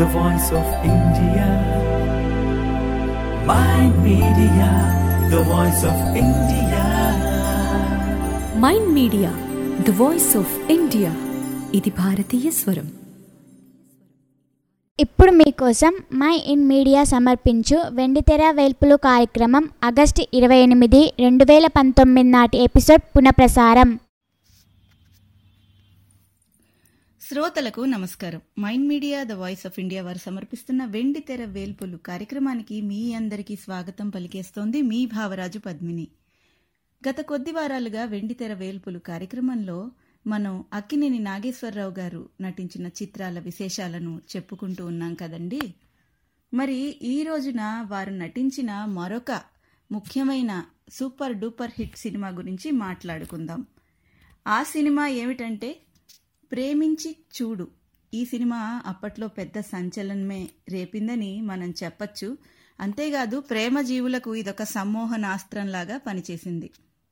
the voice of India. Mind Media, the voice of India. Mind Media the voice of India ఇది భారతీయ స్వరం ఇప్పుడు మీకోసం my in media సమర్పించు వెండితెర వేల్పులు కార్యక్రమం ఆగస్టు ఇరవై ఎనిమిది రెండు వేల పంతొమ్మిది నాటి ఎపిసోడ్ పునఃప్రసారం శ్రోతలకు నమస్కారం Mind Media the voice of India వారు సమర్పిస్తున్న వెండి తెర వేల్పులు కార్యక్రమానికి మీ అందరికీ స్వాగతం పలికేస్తోంది మీ భావరాజు పద్మిని గత కొద్ది వారాలుగా వెండి తెర వేల్పులు కార్యక్రమంలో మనం అక్కినేని నాగేశ్వరరావు గారు నటించిన చిత్రాల విశేషాలను చెప్పుకుంటూ ఉన్నాం కదండి మరి ఈ రోజున వారు నటించిన మరొక ముఖ్యమైన సూపర్ డూపర్ హిట్ సినిమా గురించి మాట్లాడుకుందాం ఆ సినిమా ఏమిటంటే ప్రేమించి చూడు ఈ సినిమా అప్పట్లో పెద్ద సంచలనమే రేపిందని మనం చెప్పచ్చు అంతేకాదు ప్రేమ జీవులకు ఇదొక సమ్మోహనాస్త్రంలాగా పనిచేసింది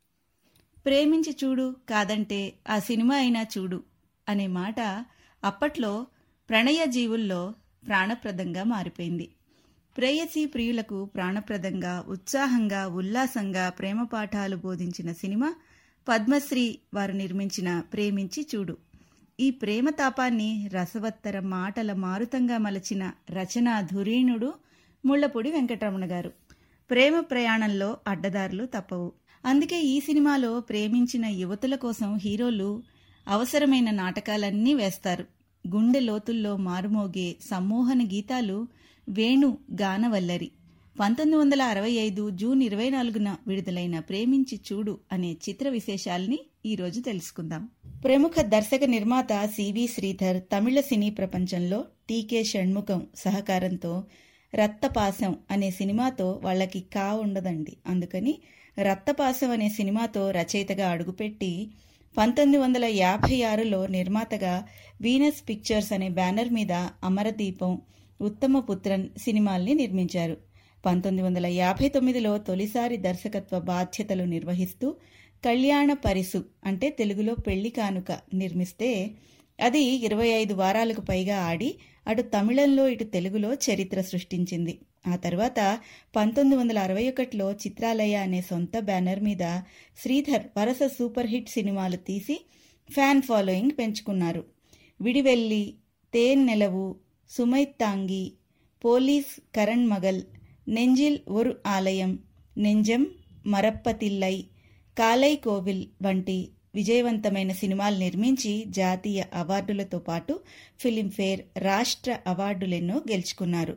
ప్రేమించి చూడు కాదంటే ఆ సినిమా అయినా చూడు అనే మాట అప్పట్లో ప్రణయ జీవుల్లో ప్రాణప్రదంగా మారిపోయింది ప్రేయసి ప్రియులకు ప్రాణప్రదంగా ఉత్సాహంగా ఉల్లాసంగా ప్రేమ పాఠాలు బోధించిన సినిమా పద్మశ్రీ వారు నిర్మించిన ప్రేమించి చూడు ఈ ప్రేమ తాపాన్ని రసవత్తర మాటల మారుతంగా మలచిన రచనా ధురీణుడు ముళ్లపూడి వెంకటరమణ గారు ప్రేమ ప్రయాణంలో అడ్డదారులు తప్పవు అందుకే ఈ సినిమాలో ప్రేమించిన యువతుల కోసం హీరోలు అవసరమైన నాటకాలన్నీ వేస్తారు గుండె లోతుల్లో మారుమోగే సమ్మోహన గీతాలు వేణు గానవల్లరి పంతొమ్మిది వందల అరవై ఐదు జూన్ ఇరవై నాలుగున విడుదలైన ప్రేమించి చూడు అనే చిత్ర విశేషాల్ని ఈరోజు తెలుసుకుందాం ప్రముఖ దర్శక నిర్మాత సివి శ్రీధర్ తమిళ సినీ ప్రపంచంలో టీకే షణ్ముఖం సహకారంతో రక్తపాసం అనే సినిమాతో వాళ్ళకి కా ఉండదండి అందుకని రక్తపాసం అనే సినిమాతో రచయితగా అడుగుపెట్టి పంతొమ్మిది వందల యాభై ఆరులో నిర్మాతగా వీనస్ పిక్చర్స్ అనే బ్యానర్ మీద అమరదీపం ఉత్తమపుత్రన్ సినిమాల్ని నిర్మించారు పంతొమ్మిది వందల యాభై తొమ్మిదిలో తొలిసారి దర్శకత్వ బాధ్యతలు నిర్వహిస్తూ కళ్యాణ పరిసు అంటే తెలుగులో పెళ్లి కానుక నిర్మిస్తే అది ఇరవై ఐదు వారాలకు పైగా ఆడి అటు తమిళంలో ఇటు తెలుగులో చరిత్ర సృష్టించింది ఆ తర్వాత పంతొమ్మిది వందల అరవై ఒకటిలో చిత్రాలయ అనే సొంత బ్యానర్ మీద శ్రీధర్ వరుస సూపర్ హిట్ సినిమాలు తీసి ఫ్యాన్ ఫాలోయింగ్ పెంచుకున్నారు విడివెల్లి తేన్ నెలవు సుమైత్తాంగి పోలీస్ కరణ్ మగల్ నెంజిల్ ఒరు ఆలయం నెంజం మరప్పతిల్లై కాలై కోవిల్ వంటి విజయవంతమైన సినిమాలు నిర్మించి జాతీయ అవార్డులతో పాటు ఫిలింఫేర్ రాష్ట్ర అవార్డులెన్నో గెలుచుకున్నారు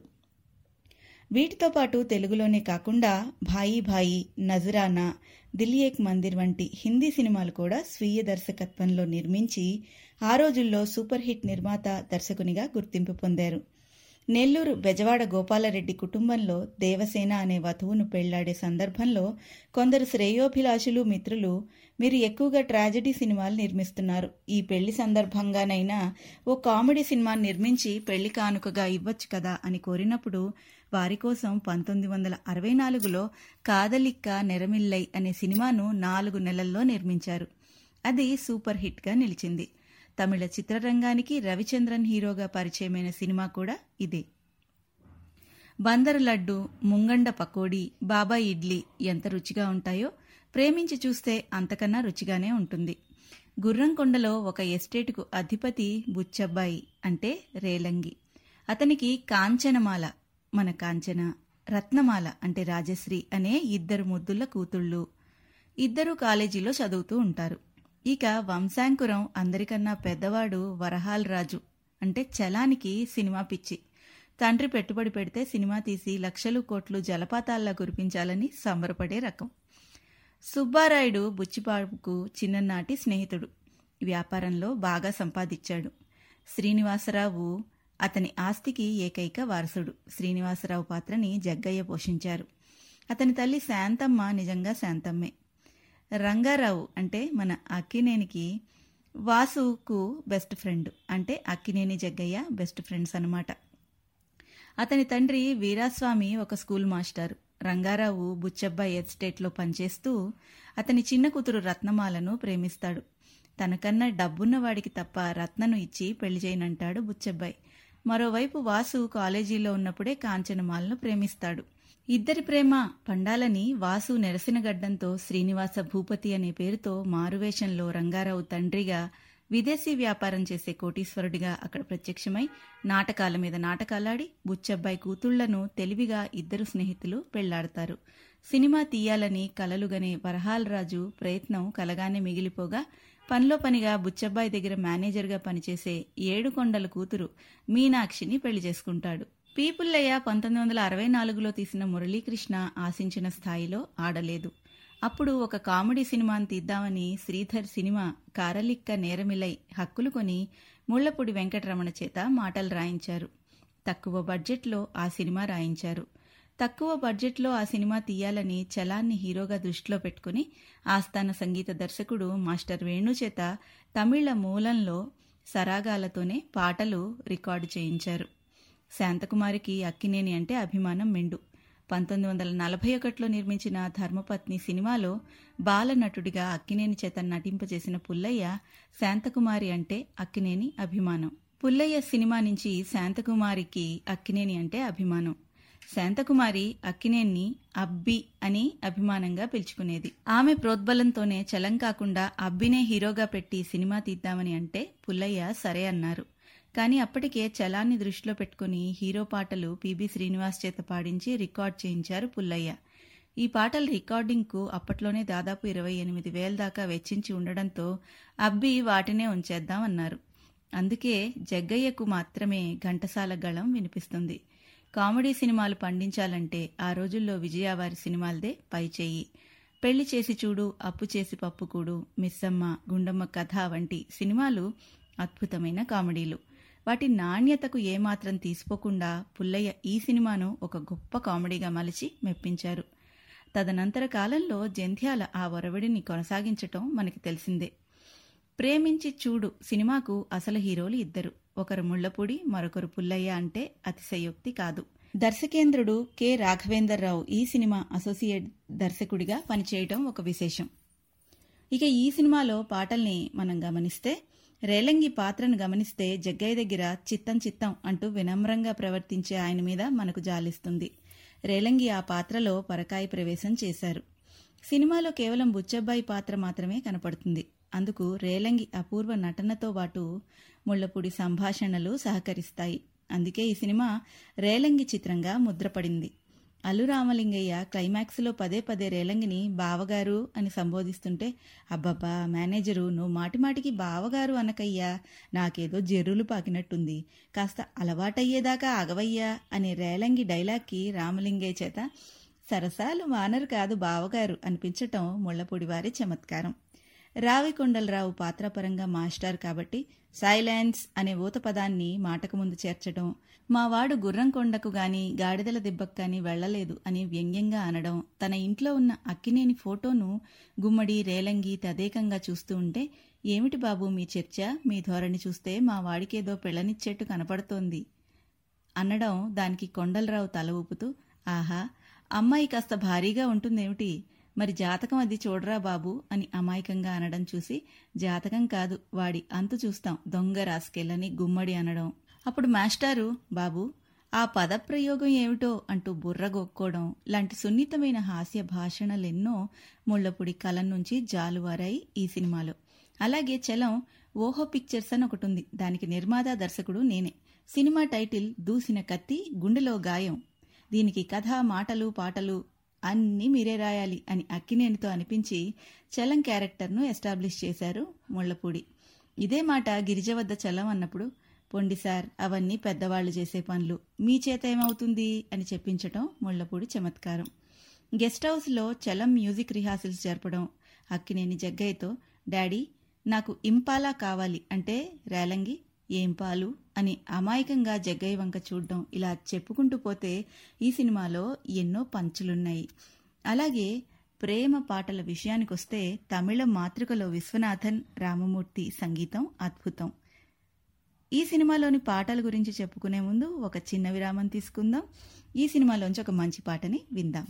వీటితో పాటు తెలుగులోనే కాకుండా భాయి భాయి నజరానా దిల్ ఏక్ మందిర్ వంటి హిందీ సినిమాలు కూడా స్వీయ దర్శకత్వంలో నిర్మించి ఆ రోజుల్లో సూపర్ హిట్ నిర్మాత దర్శకునిగా గుర్తింపు పొందారు నెల్లూరు బెజవాడ గోపాలరెడ్డి కుటుంబంలో దేవసేన అనే వధువును పెళ్లాడే సందర్భంలో కొందరు శ్రేయోభిలాషులు మిత్రులు మీరు ఎక్కువగా ట్రాజెడీ సినిమాలు నిర్మిస్తున్నారు ఈ పెళ్లి సందర్భంగానైనా ఓ కామెడీ సినిమా నిర్మించి పెళ్లి కానుకగా ఇవ్వచ్చు కదా అని కోరినప్పుడు వారి కోసం పంతొమ్మిది వందల అరవై నాలుగులో కాదలిక్క నెరమిల్లై అనే సినిమాను నాలుగు నెలల్లో నిర్మించారు అది సూపర్ హిట్గా నిలిచింది తమిళ చిత్రరంగానికి రవిచంద్రన్ హీరోగా పరిచయమైన సినిమా కూడా ఇదే బందరు లడ్డు ముంగండ పకోడీ బాబా ఇడ్లీ ఎంత రుచిగా ఉంటాయో ప్రేమించి చూస్తే అంతకన్నా రుచిగానే ఉంటుంది గుర్రంకొండలో ఒక ఎస్టేటుకు అధిపతి బుచ్చబ్బాయి అంటే రేలంగి అతనికి కాంచనమాల మన కాంచన రత్నమాల అంటే రాజశ్రీ అనే ఇద్దరు ముద్దుల కూతుళ్ళు ఇద్దరు కాలేజీలో చదువుతూ ఉంటారు ఇక వంశాంకురం అందరికన్నా పెద్దవాడు వరహాల్ రాజు అంటే చలానికి సినిమా పిచ్చి తండ్రి పెట్టుబడి పెడితే సినిమా తీసి లక్షలు కోట్లు జలపాతాల్లా కురిపించాలని సంబరపడే రకం సుబ్బారాయుడు బుచ్చిబాబుకు చిన్ననాటి స్నేహితుడు వ్యాపారంలో బాగా సంపాదించాడు శ్రీనివాసరావు అతని ఆస్తికి ఏకైక వారసుడు శ్రీనివాసరావు పాత్రని జగ్గయ్య పోషించారు అతని తల్లి శాంతమ్మ నిజంగా శాంతమ్మే రంగారావు అంటే మన అక్కినేనికి వాసుకు బెస్ట్ ఫ్రెండ్ అంటే అక్కినేని జగ్గయ్య బెస్ట్ ఫ్రెండ్స్ అనమాట అతని తండ్రి వీరాస్వామి ఒక స్కూల్ మాస్టర్ రంగారావు బుచ్చబ్బాయి ఎస్టేట్లో పనిచేస్తూ అతని చిన్న కూతురు రత్నమాలను ప్రేమిస్తాడు తనకన్నా డబ్బున్న వాడికి తప్ప రత్నను ఇచ్చి పెళ్లి చేయనంటాడు బుచ్చబ్బాయి మరోవైపు వాసు కాలేజీలో ఉన్నప్పుడే కాంచనమాలను ప్రేమిస్తాడు ఇద్దరి ప్రేమ పండాలని వాసు నెరసినగడ్డంతో శ్రీనివాస భూపతి అనే పేరుతో మారువేషంలో రంగారావు తండ్రిగా విదేశీ వ్యాపారం చేసే కోటీశ్వరుడిగా అక్కడ ప్రత్యక్షమై నాటకాల మీద నాటకాలాడి బుచ్చబ్బాయి కూతుళ్లను తెలివిగా ఇద్దరు స్నేహితులు పెళ్లాడతారు సినిమా తీయాలని కలలుగనే వరహాలరాజు ప్రయత్నం కలగానే మిగిలిపోగా పనిలో పనిగా బుచ్చబ్బాయి దగ్గర మేనేజర్గా పనిచేసే ఏడుకొండల కూతురు మీనాక్షిని పెళ్లి చేసుకుంటాడు పి పుల్లయ్య పంతొమ్మిది వందల అరవై నాలుగులో తీసిన మురళీకృష్ణ ఆశించిన స్థాయిలో ఆడలేదు అప్పుడు ఒక కామెడీ సినిమాని తీద్దామని శ్రీధర్ సినిమా కారలిక్క నేరమిలై హక్కులు కొని ముళ్లపూడి వెంకటరమణ చేత మాటలు రాయించారు తక్కువ బడ్జెట్లో ఆ సినిమా రాయించారు తక్కువ బడ్జెట్లో ఆ సినిమా తీయాలని చలాన్ని హీరోగా దృష్టిలో పెట్టుకుని ఆస్థాన సంగీత దర్శకుడు మాస్టర్ వేణు చేత తమిళ మూలంలో సరాగాలతోనే పాటలు రికార్డు చేయించారు శాంతకుమారికి అక్కినేని అంటే అభిమానం మెండు పంతొమ్మిది వందల నలభై ఒకటిలో నిర్మించిన ధర్మపత్ని సినిమాలో బాలనటుడిగా అక్కినేని చేత నటింపజేసిన పుల్లయ్య శాంతకుమారి అంటే అక్కినేని అభిమానం పుల్లయ్య సినిమా నుంచి శాంతకుమారికి అక్కినేని అంటే అభిమానం శాంతకుమారి అక్కినేన్ని అబ్బి అని అభిమానంగా పిలుచుకునేది ఆమె ప్రోద్బలంతోనే చలం కాకుండా అబ్బినే హీరోగా పెట్టి సినిమా తీద్దామని అంటే పుల్లయ్య సరే అన్నారు కానీ అప్పటికే చలాన్ని దృష్టిలో పెట్టుకుని హీరో పాటలు పిబి శ్రీనివాస్ చేత పాడించి రికార్డ్ చేయించారు పుల్లయ్య ఈ పాటల రికార్డింగ్కు అప్పట్లోనే దాదాపు ఇరవై ఎనిమిది వేల దాకా వెచ్చించి ఉండడంతో అబ్బి వాటినే ఉంచేద్దామన్నారు అందుకే జగ్గయ్యకు మాత్రమే ఘంటసాల గళం వినిపిస్తుంది కామెడీ సినిమాలు పండించాలంటే ఆ రోజుల్లో విజయవారి సినిమాలదే పైచేయి పెళ్లి చేసి చూడు అప్పు చేసి పప్పుకూడు మిస్సమ్మ గుండమ్మ కథ వంటి సినిమాలు అద్భుతమైన కామెడీలు వాటి నాణ్యతకు ఏమాత్రం తీసిపోకుండా పుల్లయ్య ఈ సినిమాను ఒక గొప్ప కామెడీగా మలిచి మెప్పించారు తదనంతర కాలంలో జంధ్యాల ఆ ఒరవడిని కొనసాగించటం మనకి తెలిసిందే ప్రేమించి చూడు సినిమాకు అసలు హీరోలు ఇద్దరు ఒకరు ముళ్లపూడి మరొకరు పుల్లయ్య అంటే అతిశయోక్తి కాదు దర్శకేంద్రుడు కె రాఘవేందర్రావు ఈ సినిమా అసోసియేట్ దర్శకుడిగా పనిచేయటం ఒక విశేషం ఇక ఈ సినిమాలో పాటల్ని మనం గమనిస్తే రేలంగి పాత్రను గమనిస్తే జగ్గయ్య దగ్గర చిత్తం చిత్తం అంటూ వినమ్రంగా ప్రవర్తించే ఆయన మీద మనకు జాలిస్తుంది రేలంగి ఆ పాత్రలో పరకాయ ప్రవేశం చేశారు సినిమాలో కేవలం బుచ్చబ్బాయి పాత్ర మాత్రమే కనపడుతుంది అందుకు రేలంగి అపూర్వ నటనతో పాటు ముళ్లపూడి సంభాషణలు సహకరిస్తాయి అందుకే ఈ సినిమా రేలంగి చిత్రంగా ముద్రపడింది అల్లు రామలింగయ్య క్లైమాక్స్లో పదే పదే రేలంగిని బావగారు అని సంబోధిస్తుంటే అబ్బబ్బా మేనేజరు నువ్వు మాటిమాటికి బావగారు అనకయ్యా నాకేదో జెర్రులు పాకినట్టుంది కాస్త అలవాటయ్యేదాకా ఆగవయ్యా అనే రేలంగి డైలాగ్కి రామలింగయ్య చేత సరసాలు మానరు కాదు బావగారు అనిపించటం ముళ్లపూడి వారి చమత్కారం రావికొండలరావు పాత్రపరంగా మాస్టర్ కాబట్టి సైలెన్స్ అనే ఊత పదాన్ని మాటకు ముందు చేర్చడం మావాడు గుర్రం కొండకు గాని గాడిదల దెబ్బకు గాని వెళ్లలేదు అని వ్యంగ్యంగా అనడం తన ఇంట్లో ఉన్న అక్కినేని ఫోటోను గుమ్మడి రేలంగి తదేకంగా చూస్తూ ఉంటే ఏమిటి బాబు మీ చర్చ మీ ధోరణి చూస్తే మా వాడికేదో పెళ్లనిచ్చేట్టు కనపడుతోంది అనడం దానికి కొండలరావు తల ఊపుతూ ఆహా అమ్మాయి కాస్త భారీగా ఉంటుందేమిటి మరి జాతకం అది చూడరా బాబు అని అమాయకంగా అనడం చూసి జాతకం కాదు వాడి అంతు చూస్తాం దొంగ రాసుకెళ్ళని గుమ్మడి అనడం అప్పుడు మాస్టారు బాబు ఆ పదప్రయోగం ఏమిటో అంటూ బుర్రగొక్కోవడం లాంటి సున్నితమైన హాస్య భాషణలెన్నో ముళ్లపూడి కలం నుంచి జాలువారాయి ఈ సినిమాలో అలాగే చలం ఓహో పిక్చర్స్ అని ఒకటి ఉంది దానికి నిర్మాత దర్శకుడు నేనే సినిమా టైటిల్ దూసిన కత్తి గుండెలో గాయం దీనికి కథ మాటలు పాటలు అన్నీ మీరే రాయాలి అని అక్కినేనితో అనిపించి చలం క్యారెక్టర్ను ఎస్టాబ్లిష్ చేశారు ముళ్లపూడి ఇదే మాట గిరిజ వద్ద చలం అన్నప్పుడు పొండి సార్ అవన్నీ పెద్దవాళ్లు చేసే పనులు మీ చేత ఏమవుతుంది అని చెప్పించటం ముళ్లపూడి చమత్కారం గెస్ట్ హౌస్లో చలం మ్యూజిక్ రిహార్సల్స్ జరపడం అక్కినేని జగ్గయ్యతో డాడీ నాకు ఇంపాలా కావాలి అంటే రేలంగి ఏం పాలు అని అమాయకంగా జగ్గయ్య వంక చూడడం ఇలా చెప్పుకుంటూ పోతే ఈ సినిమాలో ఎన్నో పంచులున్నాయి అలాగే ప్రేమ పాటల విషయానికొస్తే తమిళ మాతృకలో విశ్వనాథన్ రామమూర్తి సంగీతం అద్భుతం ఈ సినిమాలోని పాటల గురించి చెప్పుకునే ముందు ఒక చిన్న విరామం తీసుకుందాం ఈ సినిమాలోంచి ఒక మంచి పాటని విందాం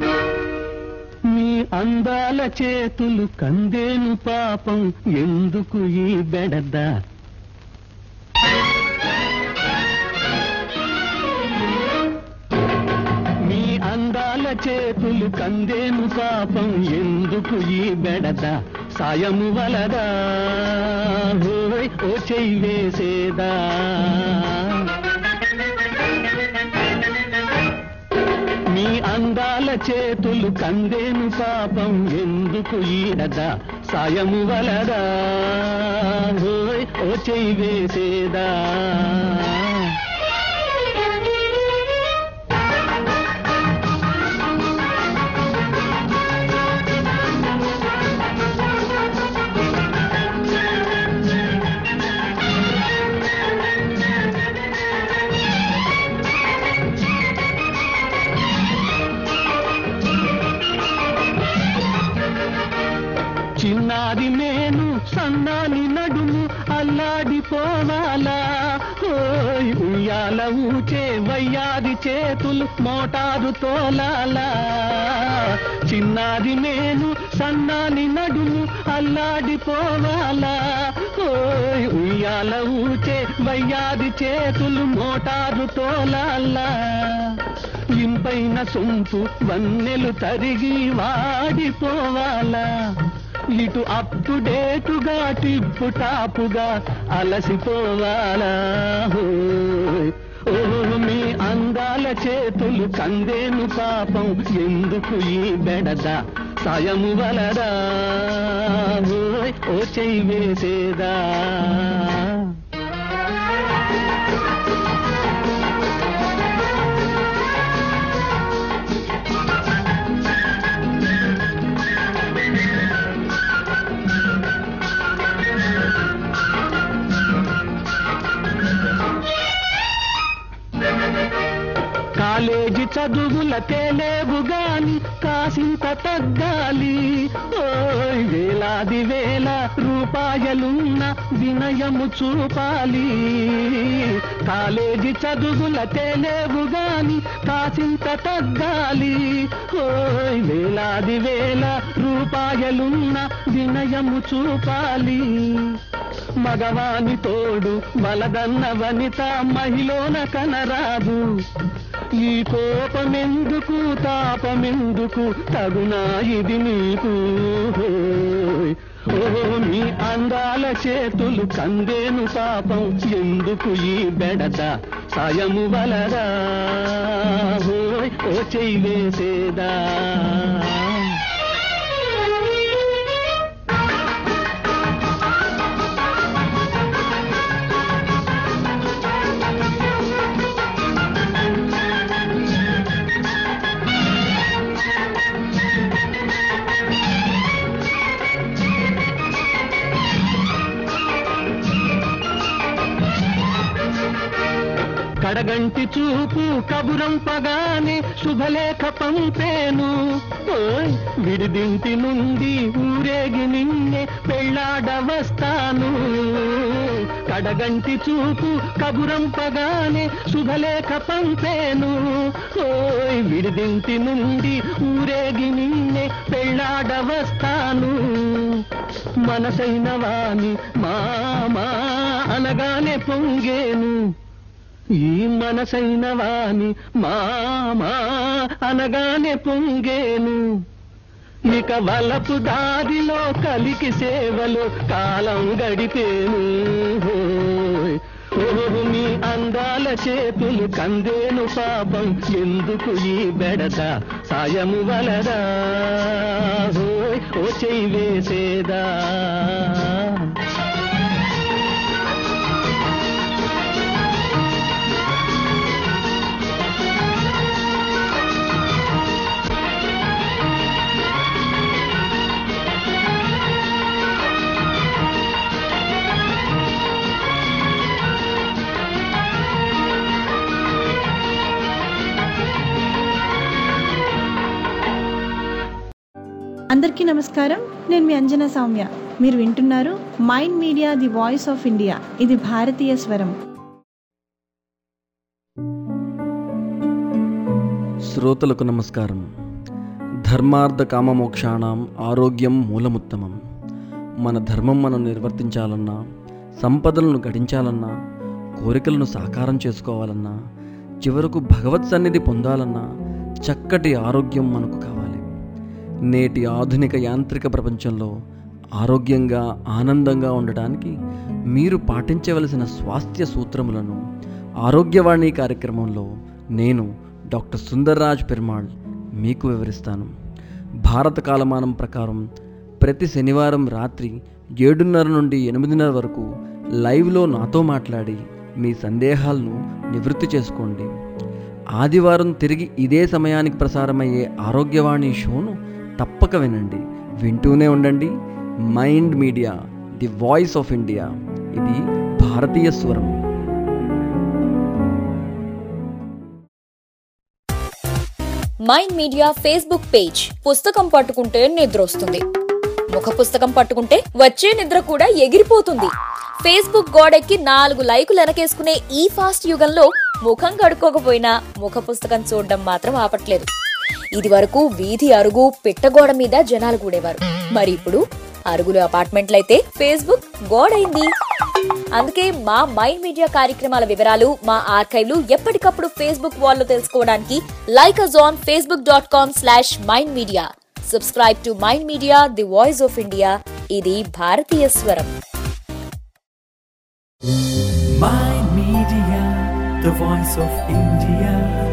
మీ అందాల చేతులు కందేను పాపం ఎందుకు ఈ బెడద చేతులు కందేను పాపం ఎందుకు ఈ బెడద సాయము వలదా హోయ్ ఓ చెయ్యి వేసేదా మీ అందాల చేతులు కందేను పాపం ఎందుకు ఈడదా సాయము వలదా హోయ్ ఓ చెయ్యి వేసేదా చిన్నాది నేను సన్నాని నడుము అల్లాడిపోవాలా ఓయ్ ఉయ్యాల ఊచే వయ్యాది చేతులు మోటారు తోలాలా చిన్నాది నేను సన్నాని నడుము అల్లాడిపోవాలా ఓయ్ ఉయ్యాల ఊచే వయ్యాది చేతులు మోటారు తోలాలా ఇంపైన సొంపు వన్నెలు తరిగి వాడిపోవాలా ఇటు అప్ టు డేటుగా టిప్పు టాపుగా అలసిపోవాలా హోయ్. ఓ మీ అందాల చేతులు కందేను పాపం ఎందుకు ఈ బెడద సాయము వలదా హోయ్. ఓ చెయ్యి వేసేదా కాలేజీ చదువుల తేలేవు గాని కాసింత తగ్గాలి ఓయ్ వేలాది వేల రూపాయలున్న వినయము చూపాలి కాలేజీ చదువుల తేలేవు గాని కాసింత తగ్గాలి ఓయ్ వేలాది వేల రూపాయలున్న వినయము చూపాలి మగవాని తోడు వలదన్న వనిత మహిళన కనరాదు ఈ కోపమెందుకు తాపమెందుకు తగునా ఇది నీకు హోయ్. ఓ మీ అందాల చేతులు కందేను పాపం ఎందుకు ఈ బెడద సాయము వలదా హోయ్ ఓ చెయ్యి వేసేదా కడగంటి చూపు కబురంపగానే శుభలేఖ పంపేను ఓయ్ విడిదింటి నుండి ఊరేగి నిన్నే పెళ్ళాడ వస్తాను కడగంటి చూపు కబురంపగానే శుభలేఖ పంపేను ఓయ్ విడిదింటి నుండి ఊరేగి నిన్నే పెళ్ళాడ వస్తాను మనసైన వాణి మామా అనగానే పొంగేను ఈ మనసైన వాణి మామా అనగానే పొంగేను ఇక వలపు దారిలో కలికి సేవలు కాలం గడిపేను హోయ్. ఓ మీ అందాల చేతులు కందేను పాపం ఎందుకు ఈ బెడద సాయము వలదా హోయ్ ఓ చెయ్యి వేసేదా అందరికీ నమస్కారం నేను మీ అంజనా సౌమ్య మీరు వింటున్నారు Mind Media the voice of India ఇది భారతీయ స్వరం శ్రోతలకు నమస్కారం ధర్మార్థ కామమోక్షాణం ఆరోగ్యం మూలముత్తమం మన ధర్మం మనం నిర్వర్తించాలన్నా సంపదలను గడించాలన్నా కోరికలను సాకారం చేసుకోవాలన్నా చివరకు భగవత్ సన్నిధి పొందాలన్నా చక్కటి ఆరోగ్యం మనకు కావాలి నేటి ఆధునిక యాంత్రిక ప్రపంచంలో ఆరోగ్యంగా ఆనందంగా ఉండటానికి మీరు పాటించవలసిన స్వాస్థ్య సూత్రములను ఆరోగ్యవాణి కార్యక్రమంలో నేను డాక్టర్ సుందర్రాజ్ పెరుమాళ్ మీకు వివరిస్తాను భారత కాలమానం ప్రకారం ప్రతి శనివారం రాత్రి ఏడున్నర నుండి ఎనిమిదిన్నర వరకు లైవ్లో నాతో మాట్లాడి మీ సందేహాలను నివృత్తి చేసుకోండి ఆదివారం తిరిగి ఇదే సమయానికి ప్రసారమయ్యే ఆరోగ్యవాణి షోను తప్పక వినండి వింటూనే ఉండండి Mind Media the voice of India ఇది భారతీయ స్వరం మైండ్ మీడియా ఫేస్బుక్ పేజ్ పుస్తకం పట్టుకుంటే నిద్ర వస్తుంది ముఖ పుస్తకం పట్టుకుంటే వచ్చే నిద్ర కూడా ఎగిరిపోతుంది ఫేస్బుక్ గోడెక్కి నాలుగు లైకులు వెనకేసుకునే ఈ ఫాస్ట్ యుగంలో ముఖం కడుక్కోకపోయినా ముఖ పుస్తకం చూడడం మాత్రం ఆపట్లేదు ఇది వరకు వీధి అరుగు పిట్టగోడ మీద జనాలు కూడేవారు మరి ఇప్పుడు అరుగులు అపార్ట్మెంట్లయితే ఫేస్బుక్ గోడైంది అందుకే మా మైండ్ మీడియా కార్యక్రమాల వివరాలు మా ఆర్కైవ్లు ఎప్పటికప్పుడు ఫేస్బుక్ వాల్లో తెలుసుకోవడానికి like us on Facebook dot com slash Mind Media subscribe to Mind Media the voice of India ఇది భారతీయ స్వరం Mind Media, the voice of India.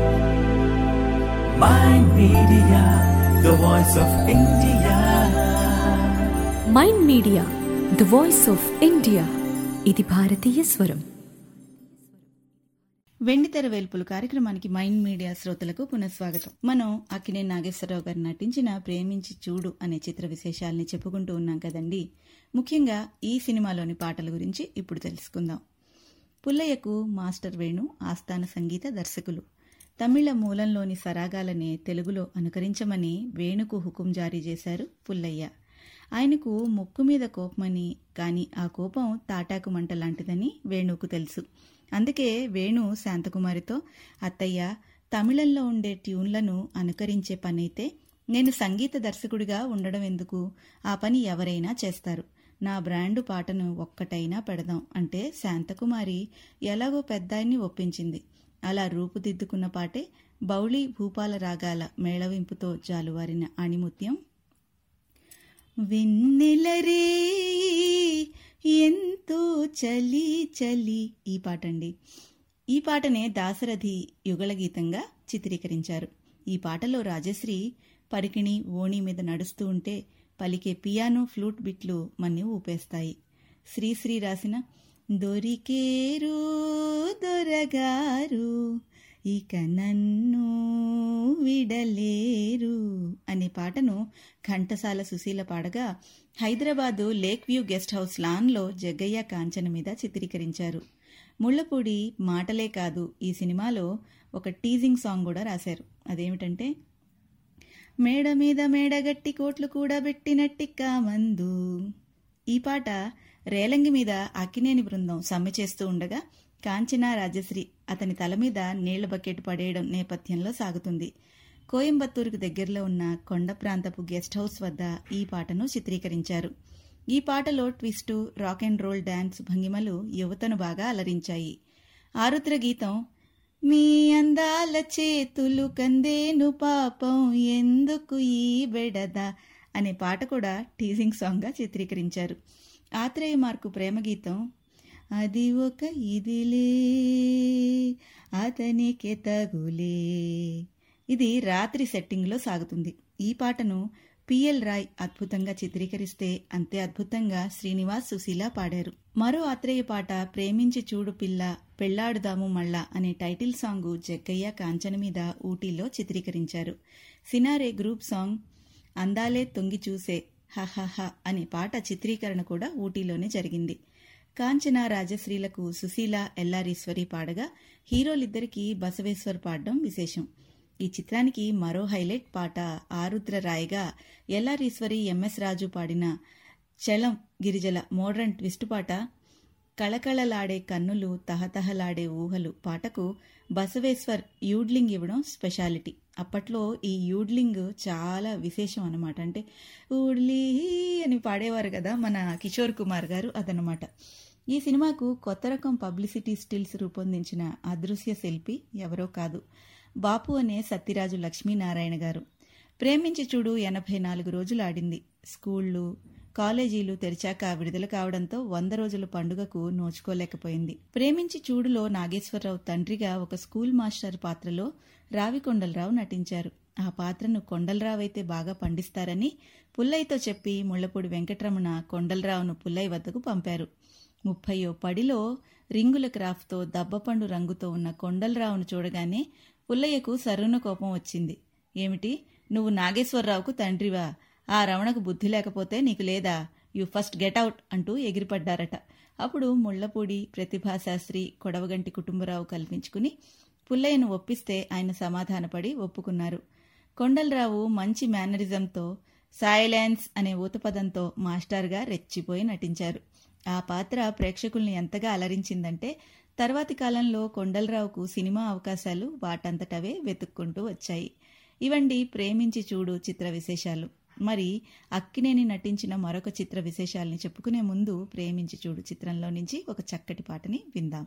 Mind Media, the voice of India. Mind Media the voice of India ఇది భారతీయ స్వరం వెండితెర వేల్పులు కార్యక్రమానికి mind media శ్రోతలకు పునఃస్వాగతం మనం అక్కినే నాగేశ్వరరావు గారు నటించిన ప్రేమించి చూడు అనే చిత్ర విశేషాల్ని చెప్పుకుంటూ ఉన్నాం కదండి ముఖ్యంగా ఈ సినిమాలోని పాటల గురించి ఇప్పుడు తెలుసుకుందాం పుల్లయ్యకు మాస్టర్ వేణు ఆస్థాన సంగీత దర్శకులు తమిళ మూలంలోని సరాగాలనే తెలుగులో అనుకరించమని వేణుకు హుకుం జారీ చేశారు పుల్లయ్య ఆయనకు ముక్కు మీద కోపమని కానీ ఆ కోపం తాటాకు మంట లాంటిదని వేణుకు తెలుసు అందుకే వేణు శాంతకుమారితో అత్తయ్య తమిళంలో ఉండే ట్యూన్లను అనుకరించే పనైతే నేను సంగీత దర్శకుడిగా ఉండడం ఎందుకు ఆ పని ఎవరైనా చేస్తారు నా బ్రాండు పాటను ఒక్కటైనా పెడదాం అంటే శాంతకుమారి ఎలాగో పెద్దాయన్ని ఒప్పించింది అలా రూపుదిద్దుకున్న పాటే బౌళి భూపాల రాగాల మేళవింపుతో జాలువారిన అణిముత్యం వెన్నెలరే ఎంతో చలి చలి ఈ పాట అండి ఈ పాటనే దాశరథి యుగళ గీతంగా చిత్రీకరించారు ఈ పాటలో రాజశ్రీ పరికిణి ఓణి మీద నడుస్తూ ఉంటే పలికే పియానో ఫ్లూట్ బిట్లు మన్ని ఊపేస్తాయి శ్రీశ్రీ రాసిన దొరికేరు దొరగారు ఇక నన్ను విడలేరు అనే పాటను ఘంటసాల సుశీల పాడగా Hyderabad lake view guest house లాన్లో జగ్గయ్య కాంచన మీద చిత్రీకరించారు ముళ్ళపూడి మాటలే కాదు ఈ సినిమాలో ఒక టీజింగ్ సాంగ్ కూడా రాశారు అదేమిటంటే మేడ మీద మేడగట్టి కోట్లు కూడా పెట్టినట్టిక్క మందు ఈ పాట రేలంగి మీద అక్కినేని బృందం సమ్మె చేస్తూ ఉండగా కాంచన రాజశ్రీ అతని తల మీద నీళ్ల బకెట్ పడేయడం నేపథ్యంలో సాగుతుంది కోయంబత్తూరుకు దగ్గరలో ఉన్న కొండ ప్రాంతపు గెస్ట్ హౌస్ వద్ద ఈ పాటను చిత్రీకరించారు ఈ పాటలో twist rock and roll dance భంగిమలు యువతను బాగా అలరించాయి ఆరుద్ర గీతం మీ అందాల చేతులు కందేను పాపం ఎందుకు ఈ బెడద అనే పాట కూడా టీజింగ్ సాంగ్గా చిత్రీకరించారు ఆత్రేయ మార్కు ప్రేమ గీతం అది ఒక ఇదిలే అతనికి తగులే ఇది రాత్రి సెట్టింగ్లో సాగుతుంది ఈ పాటను పిఎల్ రాయ్ అద్భుతంగా చిత్రీకరిస్తే అంతే అద్భుతంగా శ్రీనివాస్ సుశీల పాడారు మరో ఆత్రేయ పాట ప్రేమించి చూడు పిల్ల పెళ్లాడుదాము మళ్ళా అనే టైటిల్ సాంగ్ జగ్గయ్య కాంచన మీద ఊటీలో చిత్రీకరించారు సినారే గ్రూప్ సాంగ్ అందాలే తొంగి చూసే హహహ అనే పాట చిత్రీకరణ కూడా ఊటీలోనే జరిగింది కాంచన రాజశ్రీలకు సుశీల ఎల్లారీశ్వరి పాడగా హీరోలిద్దరికీ బసవేశ్వర్ పాడడం విశేషం ఈ చిత్రానికి మరో హైలైట్ పాట ఆరుద్ర రాయగా ఎల్లారీశ్వరి ఎంఎస్ రాజు పాడిన చలం గిరిజల మోడ్రన్ ట్విస్ట్ పాట కళకళలాడే కన్నులు తహతహలాడే ఊహలు పాటకు బసవేశ్వర్ యూడ్లింగ్ ఇవ్వడం స్పెషాలిటీ అప్పట్లో ఈ యూడ్లింగ్ చాలా విశేషం అనమాట అంటే ఊడ్లీ అని పాడేవారు కదా మన కిషోర్ కుమార్ గారు అదనమాట ఈ సినిమాకు కొత్త రకం పబ్లిసిటీ స్టిల్స్ రూపొందించిన అదృశ్య శిల్పి ఎవరో కాదు బాపు అనే సత్యరాజు లక్ష్మీనారాయణ గారు ప్రేమించి చూడు ఎనభై నాలుగు రోజులు ఆడింది స్కూళ్ళు కాలేజీలు తెరిచాక విడుదల కావడంతో వంద రోజుల పండుగకు నోచుకోలేకపోయింది ప్రేమించి చూడులో నాగేశ్వరరావు తండ్రిగా ఒక స్కూల్ మాస్టర్ పాత్రలో రావి కొండలరావు నటించారు ఆ పాత్రను కొండలరావు అయితే బాగా పండిస్తారని పుల్లయ్యతో చెప్పి ముళ్లపూడి వెంకటరమణ కొండలరావును పుల్లయ్య వద్దకు పంపారు ముప్పయో పడిలో రింగుల క్రాఫ్ట్తో దబ్బపండు రంగుతో ఉన్న కొండలరావును చూడగానే పుల్లయ్యకు సరున కోపం వచ్చింది ఏమిటి నువ్వు నాగేశ్వరరావుకు తండ్రివా ఆ రమణకు బుద్ధి లేకపోతే నీకు లేదా యు ఫస్ట్ గెట్ అవుట్ అంటూ ఎగిరిపడ్డారట అప్పుడు ముళ్లపూడి ప్రతిభాశాస్త్రి కొడవగంటి కుటుంబరావు కల్పించుకుని పుల్లయ్యను ఒప్పిస్తే ఆయన సమాధానపడి ఒప్పుకున్నారు కొండలరావు మంచి మేనరిజంతో సైలెన్స్ అనే ఊతపదంతో మాస్టర్గా రెచ్చిపోయి నటించారు ఆ పాత్ర ప్రేక్షకుల్ని ఎంతగా అలరించిందంటే తర్వాతి కాలంలో కొండలరావుకు సినిమా అవకాశాలు వాటంతటవే వెతుక్కుంటూ వచ్చాయి ఇవండి ప్రేమించి చూడు చిత్ర విశేషాలు మరి అక్కినేని నటించిన మరొక చిత్ర విశేషాల్ని చెప్పుకునే ముందు ప్రేమించి చూడు చిత్రంలో నుంచి ఒక చక్కటి పాటని విందాం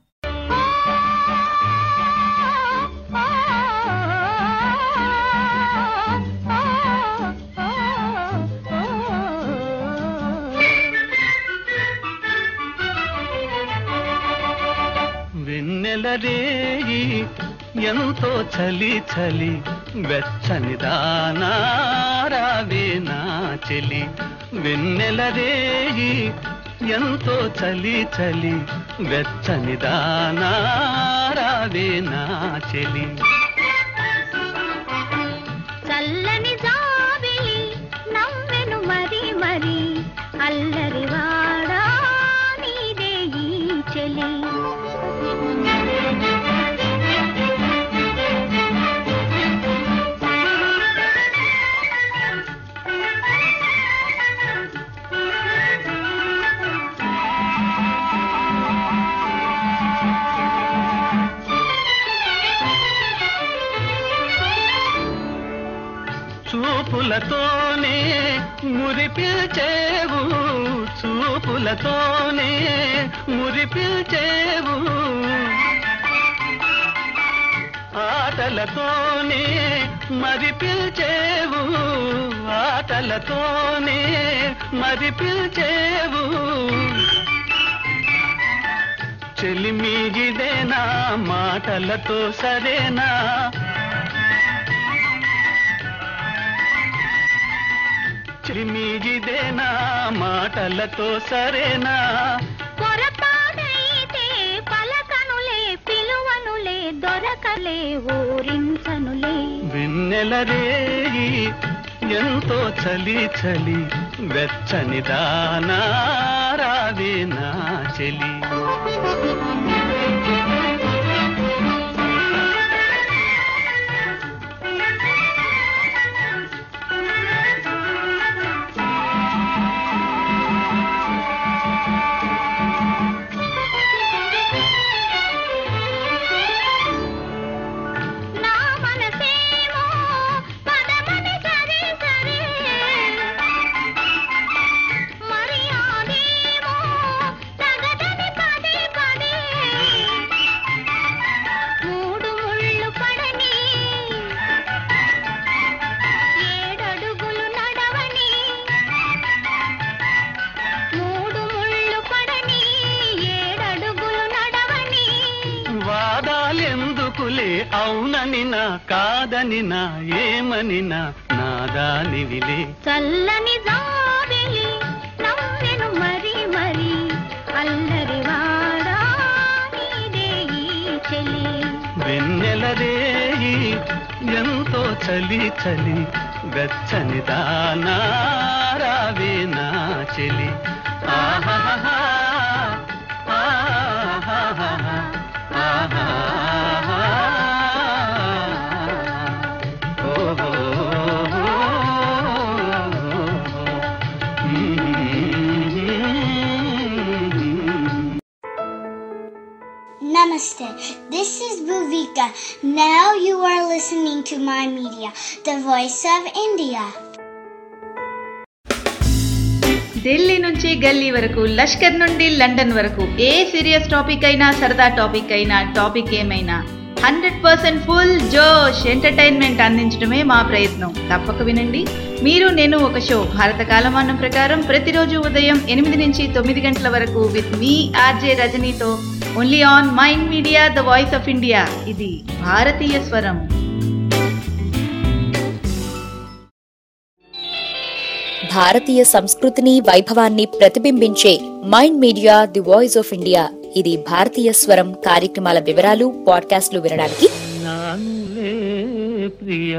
వెన్నెల రేయి ఎంతో చలి చలి వెచ్చని దానారావే నా చెలి వెన్నెల రేయి ఎంతో చలి చలి వెచ్చని దానారావే నా చెలి చల్లని జాబిలి నవ్వెను మరి మరి అల్లరి వాడా నీదే ఈ చెలి చూపులతోనే మురిపిల్చేవు చూపులతోనే మురిపిల్చేవు ఆటలతోనే మరి పిల్చేవు ఆటలతోనే మరి పిల్చేవు చెలిమిగిదేనా మాటలతో సరేనా చిమిగిదేనా మాటలతో సరేనా పొరపాటైతే పలకనులే పిలువనులే దొరకలే ఊరించనులే వెన్నెల రేయి ఎంతో చలి చలి వెచ్చని దానారావే నా చెలి నా మనసేమో పదమని సరే సరే మరి అదేమో తగదని పదే పదే మూడు ముళ్ళు పడని ఏడడుగులు నడవని మూడు ముళ్ళు పడని ఏడడుగులు నడవని వాదాలెందుకులే అవునని నా కాదని నా ఏమని నా నాదానివిలే చల్లని జాబిలి నవ్వెను మరి మరి అల్లరి వాడా నీదే ఈ చెలి వెన్నెల రేయి ఎంతో చలి చలి వెచ్చని దానారావే నా చెలి ఆహాహా ఆహాహా ఆహాహా ఓహో Namaste. This is Bhuvika. Now you are listening to my media, the voice of India. Delhi నుంచి గల్లీ వరకు లష్కర్ నుండి లండన్ వరకు ఏ సీరియస్ టాపిక్ అయినా సరదా టాపిక్ అయినా టాపిక్ ఏమైనా హండ్రెడ్ పర్సెంట్ ఫుల్ జోష్ ఎంటర్టైన్మెంట్ అందించడమే మా ప్రయత్నం తప్పక వినండి మీరు నేను ఒక షో భారత కాలమానం ప్రకారం ప్రతిరోజు ఉదయం ఎనిమిది నుంచి తొమ్మిది గంటల వరకు విత్ మీ ఆర్జే రజనీతో only on Mind Media the voice of India ఇది భారతీయ స్వరం భారతీయ సంస్కృతిని వైభవాన్ని ప్రతిబింబించే Mind Media the voice of India ఇది భారతీయ స్వరం కార్యక్రమాల వివరాలు పాడ్కాస్ట్లు వినడానికి నానులే ప్రియ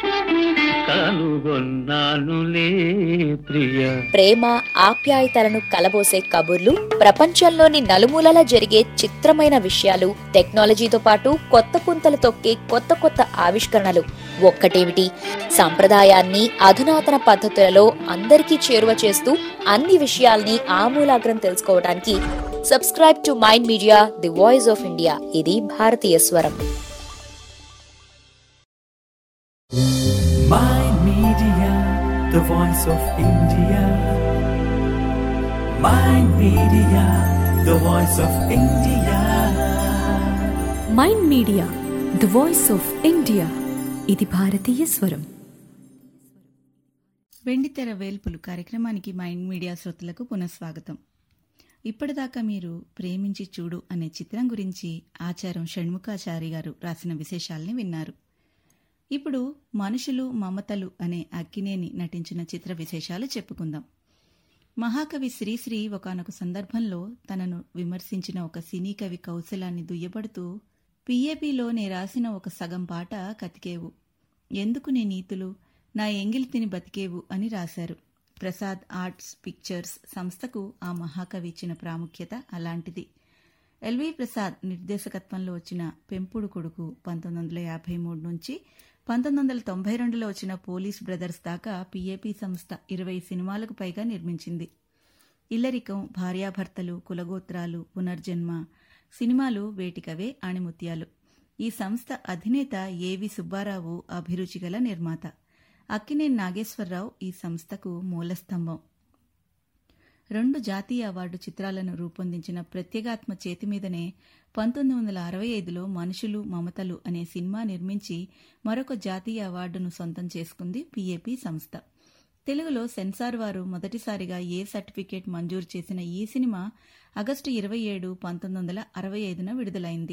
కనుగొన్నానులే ప్రియ ప్రేమ ఆప్యాయతలను కలబోసే కబుర్లు ప్రపంచంలోని నలుమూలలా జరిగే చిత్రమైన విషయాలు టెక్నాలజీతో పాటు కొత్త పుంతలు తొక్కే కొత్త కొత్త ఆవిష్కరణలు ఒక్కటేమిటి సంప్రదాయాన్ని అధునాతన పద్ధతులలో అందరికీ చేరువ చేస్తూ అన్ని విషయాల్ని ఆమూలాగ్రం తెలుసుకోవడానికి subscribe to Mind Media the voice of India ఇది భారతీయ స్వరం Mind Media, the voice of India. Mind Media, the voice of India. Mind Media the voice of India ఇది భారతీయ స్వరం వెండితెర వేల్పులు కార్యక్రమానికి మైండ్ మీడియా శ్రోతలకు పునఃస్వాగతం ఇప్పటిదాకా మీరు ప్రేమించి చూడు అనే చిత్రం గురించి ఆచారం షణ్ముఖాచారి గారు రాసిన విశేషాల్ని విన్నారు ఇప్పుడు మనుషులు మమతలు అనే అక్కినేని నటించిన చిత్ర విశేషాలు చెప్పుకుందాం మహాకవి శ్రీశ్రీ ఒకనొక సందర్భంలో తనను విమర్శించిన ఒక సినీ కవి కౌశలాన్ని దుయ్యబడుతూ పిఏపిలో నే రాసిన ఒక సగం పాట కతికేవు ఎందుకు నీ నీతులు నా ఎంగిలి తిని బతికేవు అని రాశారు ప్రసాద్ ఆర్ట్స్ పిక్చర్స్ సంస్థకు ఆ మహాకవి ఇచ్చిన ప్రాముఖ్యత అలాంటిది ఎల్వి ప్రసాద్ నిర్దేశకత్వంలో వచ్చిన పెంపుడు కొడుకు పంతొమ్మిది వందల యాభై మూడు నుంచి పంతొమ్మిది వందల తొంభై రెండులో వచ్చిన పోలీస్ బ్రదర్స్ దాకా పీఏపీ సంస్థ ఇరవై సినిమాలకు పైగా నిర్మించింది ఇల్లరికం భార్యాభర్తలు కులగోత్రాలు పునర్జన్మ సినిమాలు వేటికవే ఆణిముత్యాలు ఈ సంస్థ అధినేత ఏవి సుబ్బారావు అభిరుచిగల నిర్మాత అక్కినేని నాగేశ్వరరావు ఈ సంస్థకు మూలస్తంభం రెండు జాతీయ అవార్డు చిత్రాలను రూపొందించిన ప్రత్యేగాత్మ చేతిమీదనే పంతొమ్మిది వందల అరవై ఐదులో మనుషులు మమతలు అనే సినిమా నిర్మించి మరొక జాతీయ అవార్డును సొంతం చేసుకుంది పీఏపీ సంస్థ తెలుగులో సెన్సార్ వారు మొదటిసారిగా ఏ సర్టిఫికేట్ మంజూరు చేసిన ఈ సినిమా ఆగస్టు ఇరవై ఏడు పంతొమ్మిది వందల అరవై ఐదున విడుదలైంది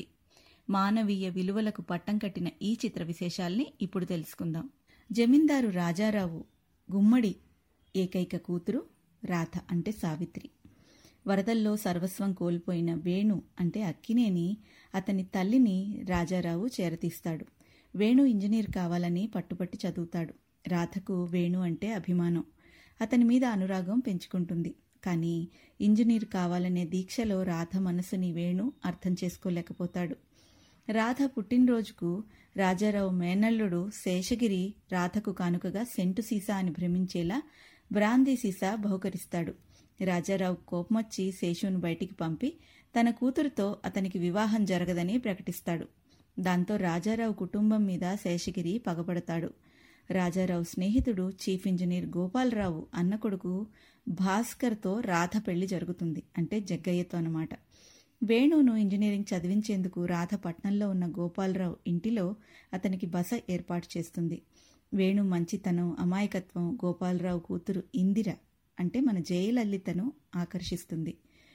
మానవీయ విలువలకు పట్టం కట్టిన ఈ చిత్ర విశేషాల్ని ఇప్పుడు తెలుసుకుందాం జమీందారు రాజారావు గుమ్మడి ఏకైక కూతురు రాధ అంటే సావిత్రి వరదల్లో సర్వస్వం కోల్పోయిన వేణు అంటే అక్కినేని అతని తల్లిని రాజారావు చేరతీస్తాడు వేణు ఇంజనీర్ కావాలని పట్టుపట్టి చదువుతాడు రాధకు వేణు అంటే అభిమానం అతని మీద అనురాగం పెంచుకుంటుంది కానీ ఇంజనీర్ కావాలనే దీక్షలో రాధ మనసుని వేణు అర్థం చేసుకోలేకపోతాడు రాధ పుట్టినరోజుకు రాజారావు మేనల్లుడు శేషగిరి రాధకు కానుకగా సెంటు సీసా అని భ్రమించేలా బ్రాందీ సీసా బహుకరిస్తాడు రాజారావు కోపమొచ్చి శేషును బయటికి పంపి తన కూతురుతో అతనికి వివాహం జరగదని ప్రకటిస్తాడు దాంతో రాజారావు కుటుంబం మీద శేషగిరి పగబడతాడు రాజారావు స్నేహితుడు చీఫ్ ఇంజనీర్ గోపాలరావు అన్న కొడుకు భాస్కర్తో రాధ పెళ్లి జరుగుతుంది అంటే జగ్గయ్యతో అన్నమాట వేణును ఇంజనీరింగ్ చదివించేందుకు రాధ పట్నంలో ఉన్న గోపాలరావు ఇంటిలో అతనికి బస ఏర్పాటు చేస్తుంది వేణు మంచితనం అమాయకత్వం గోపాలరావు కూతురు ఇందిర అంటే మన జయలలితను ఆకర్షిస్తుంది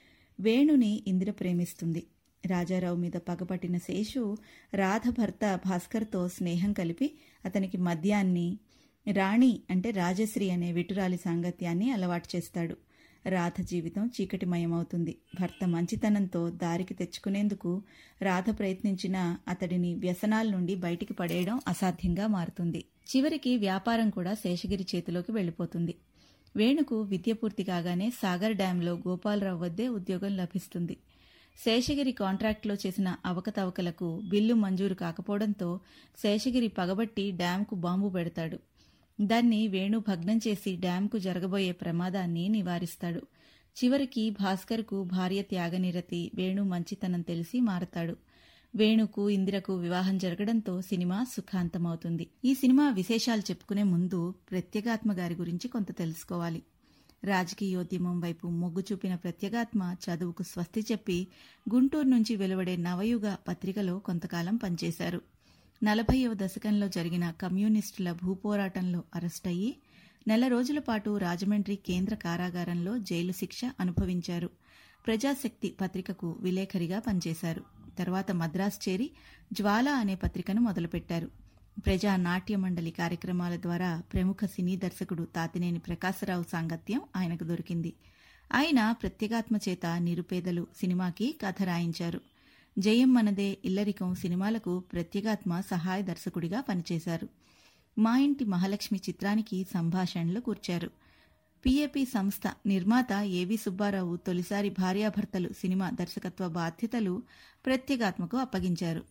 వేణుని ఇందిర ప్రేమిస్తుంది రాజారావు మీద పగపట్టిన శేషు రాధ భర్త భాస్కర్తో స్నేహం కలిపి అతనికి మద్యాన్ని రాణి అంటే రాజశ్రీ అనే విటురాలి సాంగత్యాన్ని అలవాటు చేస్తాడు రాధ జీవితం చీకటిమయమవుతుంది భర్త మంచితనంతో దారికి తెచ్చుకునేందుకు రాధ ప్రయత్నించినా అతడిని వ్యసనాల నుండి బయటికి పడేయడం అసాధ్యంగా మారుతుంది చివరికి వ్యాపారం కూడా శేషగిరి చేతిలోకి వెళ్లిపోతుంది వేణుకు విద్య పూర్తి కాగానే సాగర్ డ్యాంలో గోపాలరావు వద్దే ఉద్యోగం లభిస్తుంది శేషగిరి కాంట్రాక్ట్లో చేసిన అవకతవకలకు బిల్లు మంజూరు కాకపోవడంతో శేషగిరి పగబట్టి డ్యాంకు బాంబు పెడతాడు దాన్ని వేణు భగ్నం చేసి డ్యాంకు జరగబోయే ప్రమాదాన్ని నివారిస్తాడు చివరికి భాస్కర్కు భార్య త్యాగనిరతి వేణు మంచితనం తెలిసి మారతాడు వేణుకు ఇందిరకు వివాహం జరగడంతో సినిమా సుఖాంతమవుతుంది ఈ సినిమా విశేషాలు చెప్పుకునే ముందు ప్రత్యేగాత్మ గారి గురించి కొంత తెలుసుకోవాలి రాజకీయోద్యమం వైపు మొగ్గు చూపిన ప్రత్యేగాత్మ చదువుకు స్వస్తి చెప్పి గుంటూరు నుంచి వెలువడే నవయుగ పత్రికలో కొంతకాలం పనిచేశారు నలభైవ దశకంలో జరిగిన కమ్యూనిస్టుల భూపోరాటంలో అరెస్టయ్యి నెల రోజుల పాటు రాజమండ్రి కేంద్ర కారాగారంలో జైలు శిక్ష అనుభవించారు ప్రజాశక్తి పత్రికకు విలేఖరిగా పనిచేశారు తర్వాత మద్రాసు చేరి జ్వాల అనే పత్రికను మొదలుపెట్టారు ప్రజా నాట్య మండలి కార్యక్రమాల ద్వారా ప్రముఖ సినీ దర్శకుడు తాతినేని ప్రకాశరావు సాంగత్యం ఆయనకు దొరికింది ఆయన ప్రత్యేగాత్మ చేత నిరుపేదలు సినిమాకి కథ రాయించారు జయం మనదే ఇల్లరికం సినిమాలకు ప్రత్యేగాత్మ సహాయ దర్శకుడిగా పనిచేశారు మా ఇంటి మహాలక్ష్మి చిత్రానికి సంభాషణలు కూర్చారు పిఏపి సంస్థ నిర్మాత ఏవి సుబ్బారావు తొలిసారి భార్యాభర్తలు సినిమా దర్శకత్వ బాధ్యతలు ప్రత్యేగాత్మకు అప్పగించారు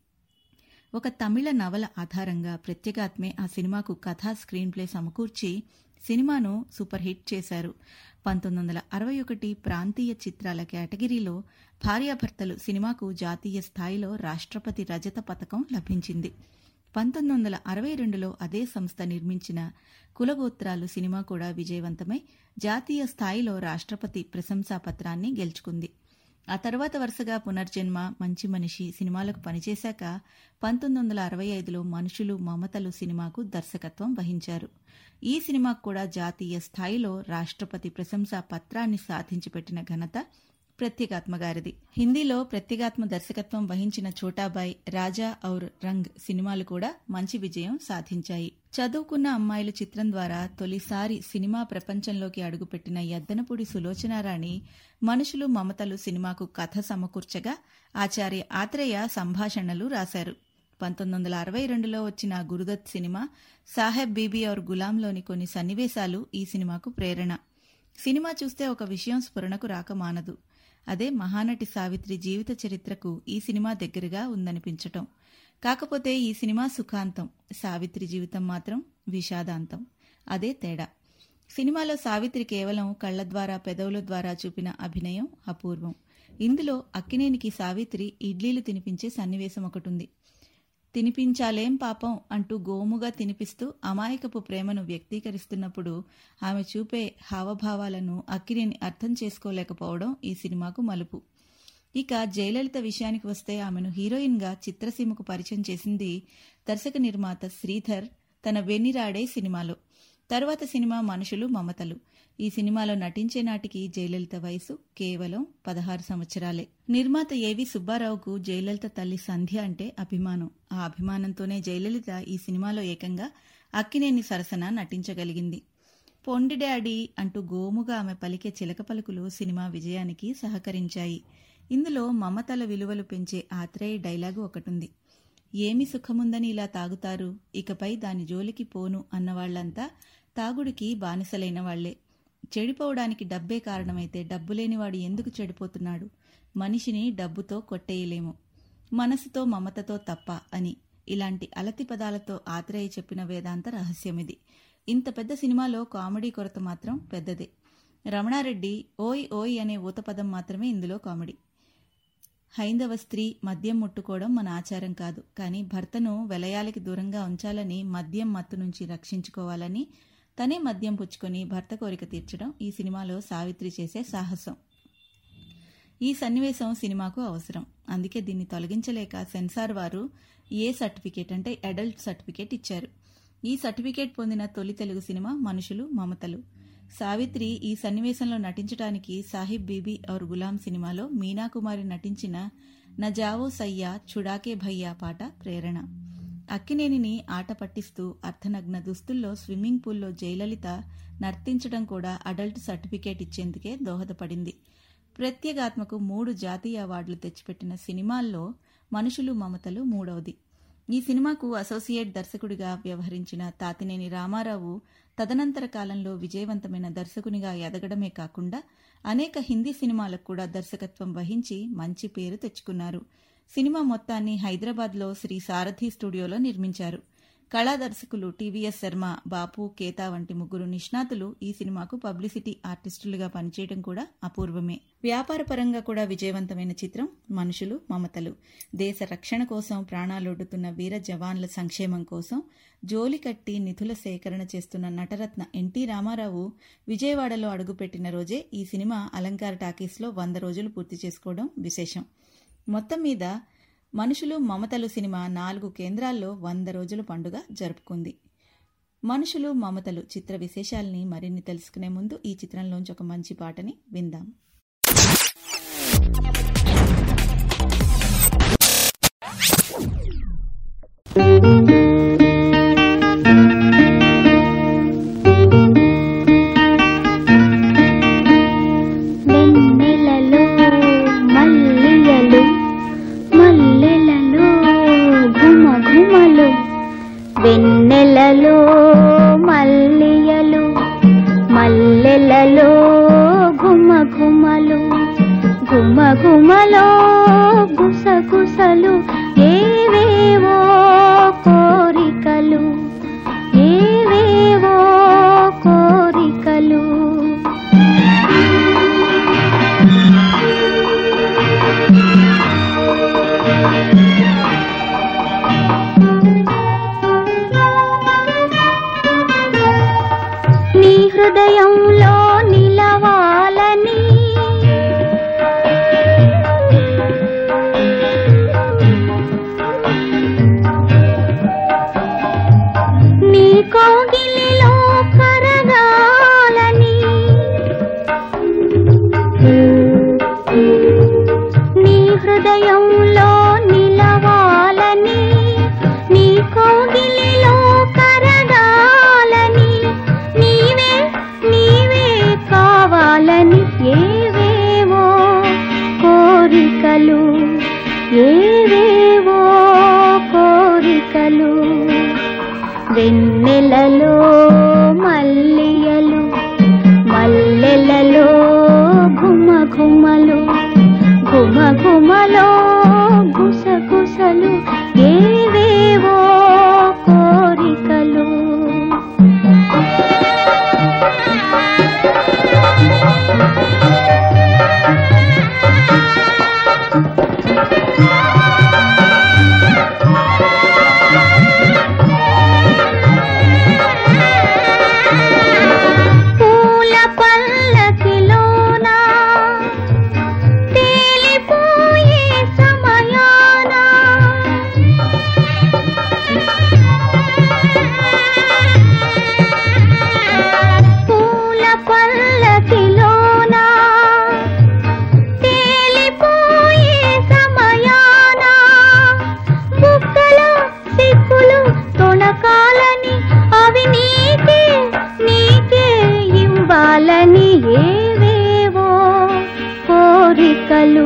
ఒక తమిళ నవల ఆధారంగా ప్రత్యేగాత్మే ఆ సినిమాకు కథా స్క్రీన్ ప్లే సమకూర్చి సినిమాను సూపర్ హిట్ చేశారు పంతొమ్మిది వందల అరవై ఒకటి ప్రాంతీయ చిత్రాల కేటగిరీలో భార్యాభర్తలు సినిమాకు జాతీయ స్థాయిలో రాష్ట్రపతి రజత పథకం లభించింది పంతొమ్మిది వందల అరవై రెండులో అదే సంస్థ నిర్మించిన కులగోత్రాలు సినిమా కూడా విజయవంతమై జాతీయ స్థాయిలో రాష్ట్రపతి ప్రశంసా పత్రాన్ని గెలుచుకుంది ఆ తర్వాత వరుసగా పునర్జన్మ మంచి మనిషి సినిమాలకు పనిచేశాక పంతొమ్మిది వందల అరవై ఐదులో మనుషులు మమతలు సినిమాకు దర్శకత్వం వహించారు ఈ సినిమాకు కూడా జాతీయ స్థాయిలో రాష్ట్రపతి ప్రశంసా పత్రాన్ని సాధించి పెట్టిన ఘనత ప్రత్యేగాత్మ గారిది హిందీలో ప్రత్యేగాత్మ దర్శకత్వం వహించిన చోటాబాయ్ రాజా ఔర్ రంగ్ సినిమాలు కూడా మంచి విజయం సాధించాయి చదువుకున్న అమ్మాయిలు చిత్రం ద్వారా తొలిసారి సినిమా ప్రపంచంలోకి అడుగుపెట్టిన ఎద్దనపూడి సులోచనారాణి మనుషులు మమతలు సినిమాకు కథ సమకూర్చగా ఆచార్య ఆత్రేయ సంభాషణలు రాశారు పంతొమ్మిది వందల అరవై రెండులో వచ్చిన గురుదత్ సినిమా సాహెబ్ బీబీ ఔర్ గులాంలోని కొన్ని సన్నివేశాలు ఈ సినిమాకు ప్రేరణ సినిమా చూస్తే ఒక విషయం స్ఫురణకు రాక మానదు అదే మహానటి సావిత్రి జీవిత చరిత్రకు ఈ సినిమా దగ్గరగా ఉందనిపించటం కాకపోతే ఈ సినిమా సుఖాంతం సావిత్రి జీవితం మాత్రం విషాదాంతం అదే తేడా సినిమాలో సావిత్రి కేవలం కళ్ల ద్వారా పెదవుల ద్వారా చూపిన అభినయం అపూర్వం ఇందులో అక్కినేనికి సావిత్రి ఇడ్లీలు తినిపించే సన్నివేశం ఒకటుంది తినిపించాలేం పాపం అంటూ గోముగా తినిపిస్తూ అమాయకపు ప్రేమను వ్యక్తీకరిస్తున్నప్పుడు ఆమె చూపే హావభావాలను అక్కినేని అర్థం చేసుకోలేకపోవడం ఈ సినిమాకు మలుపు ఇక జయలలిత విషయానికి వస్తే ఆమెను హీరోయిన్గా చిత్రసీమకు పరిచయం చేసింది దర్శక నిర్మాత శ్రీధర్ తన వెన్నిరాడే సినిమాలో తరువాత సినిమా మనుషులు మమతలు ఈ సినిమాలో నటించే నాటికి జయలలిత వయసు కేవలం పదహారు సంవత్సరాలే నిర్మాత ఏవి సుబ్బారావుకు జయలలిత తల్లి సంధ్య అంటే అభిమానం ఆ అభిమానంతోనే జయలలిత ఈ సినిమాలో ఏకంగా అక్కినేని సరసన నటించగలిగింది పొండి డాడీ అంటూ గోముగా ఆమె పలికే చిలక పలుకులు సినిమా విజయానికి సహకరించాయి ఇందులో మమతల విలువలు పెంచే ఆత్రేయ డైలాగు ఒకటుంది ఏమి సుఖముందని ఇలా తాగుతారు ఇకపై దాని జోలికి పోను అన్నవాళ్లంతా తాగుడికి బానిసలైన వాళ్లే చెడిపోవడానికి డబ్బే కారణమైతే డబ్బు లేనివాడు ఎందుకు చెడిపోతున్నాడు మనిషిని డబ్బుతో కొట్టేయలేము మనసుతో మమతతో తప్ప అని ఇలాంటి అలతి పదాలతో ఆత్రేయ చెప్పిన వేదాంత రహస్యమిది ఇంత పెద్ద సినిమాలో కామెడీ కొరత మాత్రం పెద్దదే రమణారెడ్డి ఓయ్ ఓయ్ అనే ఊతపదం మాత్రమే ఇందులో కామెడీ హైందవ స్త్రీ మద్యం ముట్టుకోవడం మన ఆచారం కాదు కానీ భర్తను వెలయాలకి దూరంగా ఉంచాలని మద్యం మత్తు నుంచి రక్షించుకోవాలని తనే మద్యం పుచ్చుకొని భర్త కోరిక తీర్చడం ఈ సినిమాలో సావిత్రి చేసే సాహసం ఈ సన్నివేశం సినిమాకు అవసరం అందుకే దీన్ని తొలగించలేక సెన్సార్ వారు ఏ సర్టిఫికేట్ అంటే అడల్ట్ సర్టిఫికేట్ ఇచ్చారు ఈ సర్టిఫికేట్ పొందిన తొలి తెలుగు సినిమా మనుషులు మమతలు సావిత్రి ఈ సన్నివేశంలో నటించడానికి సాహిబ్ బీబీ ఔర్ గులాం సినిమాలో మీనాకుమారి నటించిన నజావో సయ్యా చుడాకే భయ్యా పాట ప్రేరణ అక్కినేనిని ఆట పట్టిస్తూ అర్ధనగ్న దుస్తుల్లో స్విమ్మింగ్ పూల్లో జయలలిత నర్తించడం కూడా అడల్ట్ సర్టిఫికేట్ ఇచ్చేందుకే దోహదపడింది ప్రత్యేగాత్మకు మూడు జాతీయ అవార్డులు తెచ్చిపెట్టిన సినిమాల్లో మనుషులు మమతలు మూడవది ఈ సినిమాకు అసోసియేట్ దర్శకుడిగా వ్యవహరించిన తాతినేని రామారావు తదనంతర కాలంలో విజయవంతమైన దర్శకునిగా ఎదగడమే కాకుండా అనేక హిందీ సినిమాలకు కూడా దర్శకత్వం వహించి మంచి పేరు తెచ్చుకున్నారు సినిమా మొత్తాన్ని హైదరాబాద్లో శ్రీ సారథి స్టూడియోలో నిర్మించారు కళా దర్శకులు టీవీఎస్ శర్మ బాపు కేతా వంటి ముగ్గురు నిష్ణాతులు ఈ సినిమాకు పబ్లిసిటీ ఆర్టిస్టులుగా పనిచేయడం కూడా అపూర్వమే వ్యాపార పరంగా కూడా విజయవంతమైన చిత్రం మనుషులు మమతలు దేశ రక్షణ కోసం ప్రాణాలొడ్డుతున్న వీర జవాన్ల సంక్షేమం కోసం జోలి కట్టి నిధుల సేకరణ చేస్తున్న నటరత్న ఎన్టీ రామారావు విజయవాడలో అడుగుపెట్టిన రోజే ఈ సినిమా అలంకార టాకీస్లో వంద రోజులు పూర్తి చేసుకోవడం విశేషం మొత్తం మీద మనుషులు మమతలు సినిమా నాలుగు కేంద్రాల్లో వంద రోజుల పండుగ జరుపుకుంది మనుషులు మమతలు చిత్ర విశేషాల్ని మరిన్ని తెలుసుకునే ముందు ఈ చిత్రంలోంచి ఒక మంచి పాటని విందాం వెన్నెలలో మల్లియలు మల్లెలలో ఘుమ ఘుమలు వెన్నెలలో మల్లియలు మల్లెలలో ఘుమ ఘుమలు ఘుమ ఘుమలో గుసగుసలు ఏవేవో కోరికలు ఏవేవో కోరికలు నీ హృదయంలో నిలవాలని నీ కోగిలిలో కరగాలని నీ హృదయంలో నిలవాలని నీ కోగిలిలో కరగాలని నీవే నీవే కావాలని ఏవేవో కోరికలు ఏవేవో కోరికలు వెన్నెలలో మల్లియలు మల్లెలలో ఘుమ ఘుమలు ఘుమ ఘుమలో గుసగుసలు ఏవేవో కోరికలు పూల పల్లకిలోనా తేలిపోయే సమయాన పూల పల్లకిలోనా తేలిపోయే సమయాన బుక్కలో సిక్కులు తొణకాలని అవి నీకే నీకే ఇవ్వాలని ఏవేవో కోరికలు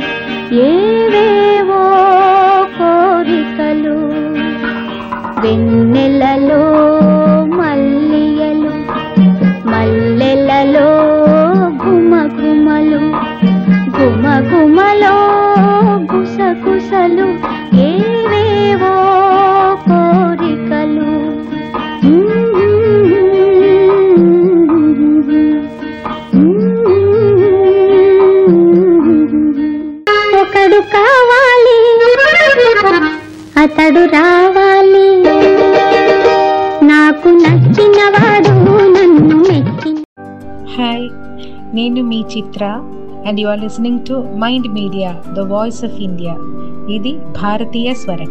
ఏవేవో కోరికలు వెన్నెలలో మల్లియలు మల్లెలలో ఘుమ ఘుమలు ఘుమ ఘుమలో గుసగుసలు ఏవేవో కోరికలు ఒకడు కావాలి అతడు రావాలి నాకు నచ్చినవాడు నన్ను మెచ్చిన హాయ్ నేను మీ Chitra and you are listening to Mind Media the voice of India ఇది భారతీయ స్వరం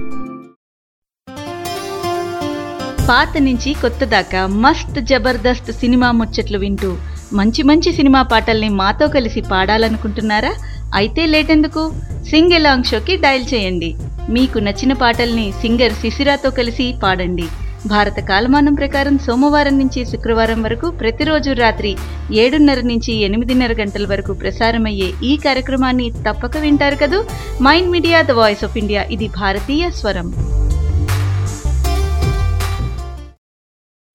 పాత నుంచి కొత్త దాకా మస్త్ జబర్దస్త్ సినిమా ముచ్చట్లు వింటూ మంచి మంచి సినిమా పాటల్ని మాతో కలిసి పాడాలనుకుంటున్నారా అయితే లేటెందుకు సింగ్ ఎలాంగ్ షోకి డయల్ చేయండి మీకు నచ్చిన పాటల్ని సింగర్ శిశిరాతో కలిసి పాడండి భారత కాలమానం ప్రకారం సోమవారం నుంచి శుక్రవారం వరకు ప్రతిరోజు రాత్రి ఏడున్నర నుంచి ఎనిమిదిన్నర గంటల వరకు ప్రసారమయ్యే ఈ కార్యక్రమాన్ని తప్పక వింటారు కదూ Mind Media the voice of India ఇది భారతీయ స్వరం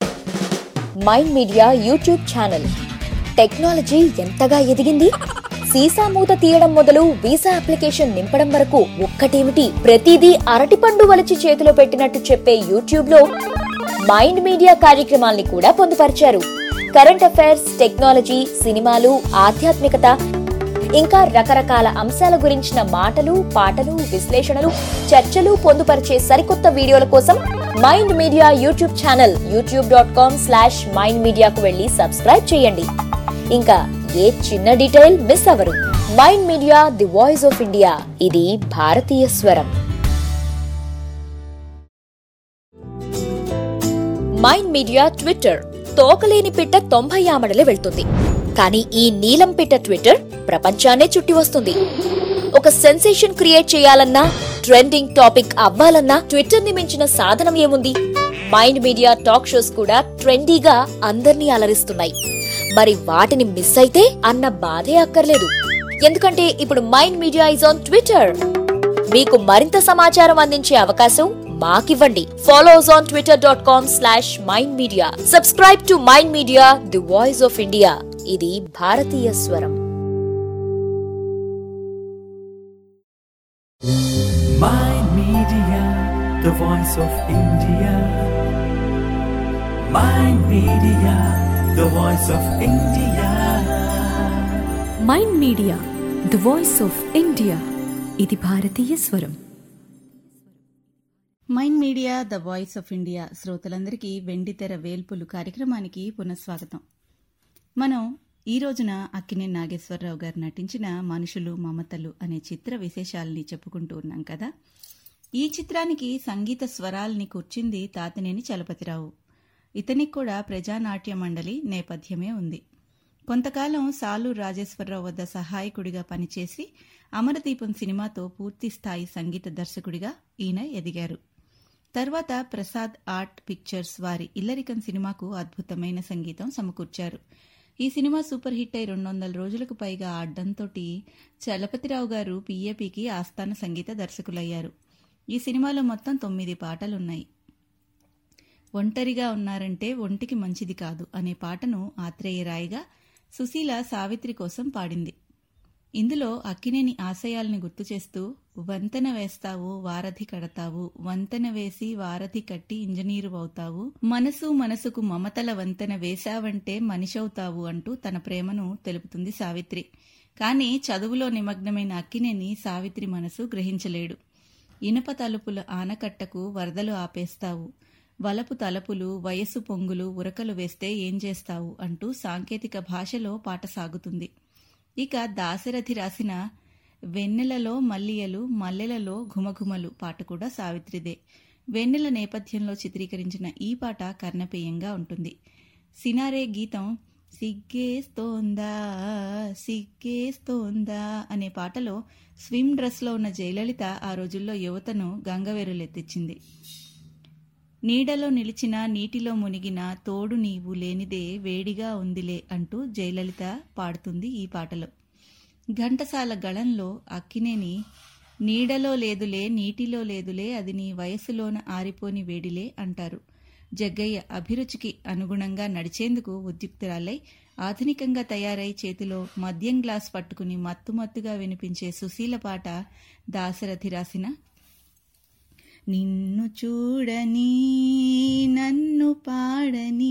Mind Media YouTube channel technology ఎంతగా ఎదిగింది సీసా మూత తీయడం మొదలు వీసా అప్లికేషన్ నింపడం వరకు ఒక్కటేమిటి ప్రతిదీ అరటిపండు వలిచి చేతిలో పెట్టినట్టు చెప్పే యూట్యూబ్ లో మైండ్ మీడియా కార్యక్రమాల్ని కూడా పొందుపరిచారు కరెంట్ అఫైర్స్ టెక్నాలజీ సినిమాలు ఆధ్యాత్మికత ఇంకా రకరకాల అంశాల గురించిన మాటలు పాటలు విశ్లేషణలు చర్చలు పొందుపరిచే సరికొత్త వీడియోల కోసం Mind Media YouTube channel YouTube dot com slash Mind మీడియాకు వెళ్ళి సబ్స్క్రైబ్ చేయండి ఇంకా ఏ చిన్న డీటెయిల్ మిస్ అవరు Mind Media the voice of India ఇది భారతీయ స్వరం మైండ్ మీడియా ట్విట్టర్ తోకలేని పిట్ట తొంభై ఆమడలే వెళ్తుంది కానీ ఈ నీలం పిట్ట ట్విట్టర్ ప్రపంచాన్నే చుట్టి వస్తుంది ఒక సెన్సేషన్ క్రియేట్ చేయాలన్నా ట్రెండింగ్ టాపిక్ అవ్వాలన్నా ట్విట్టర్ ని మించిన సాధనం ఏముంది మైండ్ మీడియా టాక్ షోస్ కూడా ట్రెండీగా అందర్నీ అలరిస్తున్నాయి మరి వాటిని మిస్ అయితే అన్న బాధే అక్కర్లేదు ఎందుకంటే ఇప్పుడు Mind Media is on Twitter మీకు మరింత సమాచారం అందించే అవకాశం మాకివ్వండి follow us on Twitter dot com slash Mind Media subscribe to Mind Media the voice of India ఇది భారతీయ స్వరం Mind Media, the voice of India. Mind Media, the voice of India. Mind Media the voice of India ఇది భారతీయ స్వరం Mind Media the voice of India శ్రోతలందరికీ వెండితెర వేల్పులు కార్యక్రమానికి పునఃస్వాగతం మనం ఈ రోజున అక్కినే నాగేశ్వరరావు గారు నటించిన మనుషులు మమతలు అనే చిత్ర విశేషాలని చెప్పుకుంటూ ఉన్నాం కదా ఈ చిత్రానికి సంగీత స్వరాల్ని కూర్చింది తాతినేని చలపతిరావు ఇతనికి కూడా ప్రజానాట్య మండలి నేపథ్యమే ఉంది కొంతకాలం సాలు రాజేశ్వరరావు వద్ద సహాయకుడిగా పనిచేసి అమరదీపం సినిమాతో పూర్తి స్థాయి సంగీత దర్శకుడిగా ఈయన ఎదిగారు తర్వాత ప్రసాద్ ఆర్ట్ పిక్చర్స్ వారి ఇల్లరికం సినిమాకు అద్భుతమైన సంగీతం సమకూర్చారు ఈ సినిమా సూపర్ హిట్ అయి రెండు వందల రోజులకు పైగా ఆడడంతో చలపతిరావు గారు పీఏపీకి ఆస్థాన సంగీత దర్శకులయ్యారు ఈ సినిమాలో మొత్తం తొమ్మిది పాటలున్నాయి ఒంటరిగా ఉన్నారంటే ఒంటికి మంచిది కాదు అనే పాటను ఆత్రేయ రాయిగా సుశీల సావిత్రి కోసం పాడింది ఇందులో అక్కినేని ఆశయాల్ని గుర్తు చేస్తూ వంతెన వేస్తావు వారధి కడతావు వంతెన వేసి వారధి కట్టి ఇంజనీరు అవుతావు మనసు మనసుకు మమతల వంతెన వేశావంటే మనిషవుతావు అంటూ తన ప్రేమను తెలుపుతుంది సావిత్రి కానీ చదువులో నిమగ్నమైన అక్కినేని సావిత్రి మనసు గ్రహించలేడు ఇనుప తలుపుల ఆనకట్టకు వరదలు ఆపేస్తావు వలపు తలపులు వయస్సు పొంగులు ఉరకలు వేస్తే ఏం చేస్తావు అంటూ సాంకేతిక భాషలో పాట సాగుతుంది ఇక దాశరథి రాసిన వెన్నెలలో మల్లియలు మల్లెలలో ఘుమఘుమలు పాట కూడా సావిత్రిదే వెన్నెల నేపథ్యంలో చిత్రీకరించిన ఈ పాట కర్ణపేయంగా ఉంటుంది సినారే గీతం సిగ్గేస్తోందా సిగ్గేస్తోందా అనే పాటలో స్విమ్ డ్రెస్లో ఉన్న జయలలిత ఆ రోజుల్లో యువతను గంగవేరులెత్తించింది నీడలో నిలిచిన నీటిలో మునిగిన తోడు నీవు లేనిదే వేడిగా ఉందిలే అంటూ జయలలిత పాడుతుంది ఈ పాటలో ఘంటసాల గళంలో అక్కినేని నీడలో లేదులే నీటిలో లేదులే అది నీ వయసులోన ఆరిపోని వేడిలే అంటారు జగ్గయ్య అభిరుచికి అనుగుణంగా నడిచేందుకు ఉద్యుక్తురాలై ఆధునికంగా తయారై చేతిలో మద్యం గ్లాస్ పట్టుకుని మత్తుమత్తుగా వినిపించే సుశీల పాట దాశరథి రాసిన నిన్ను చూడని నన్ను పాడని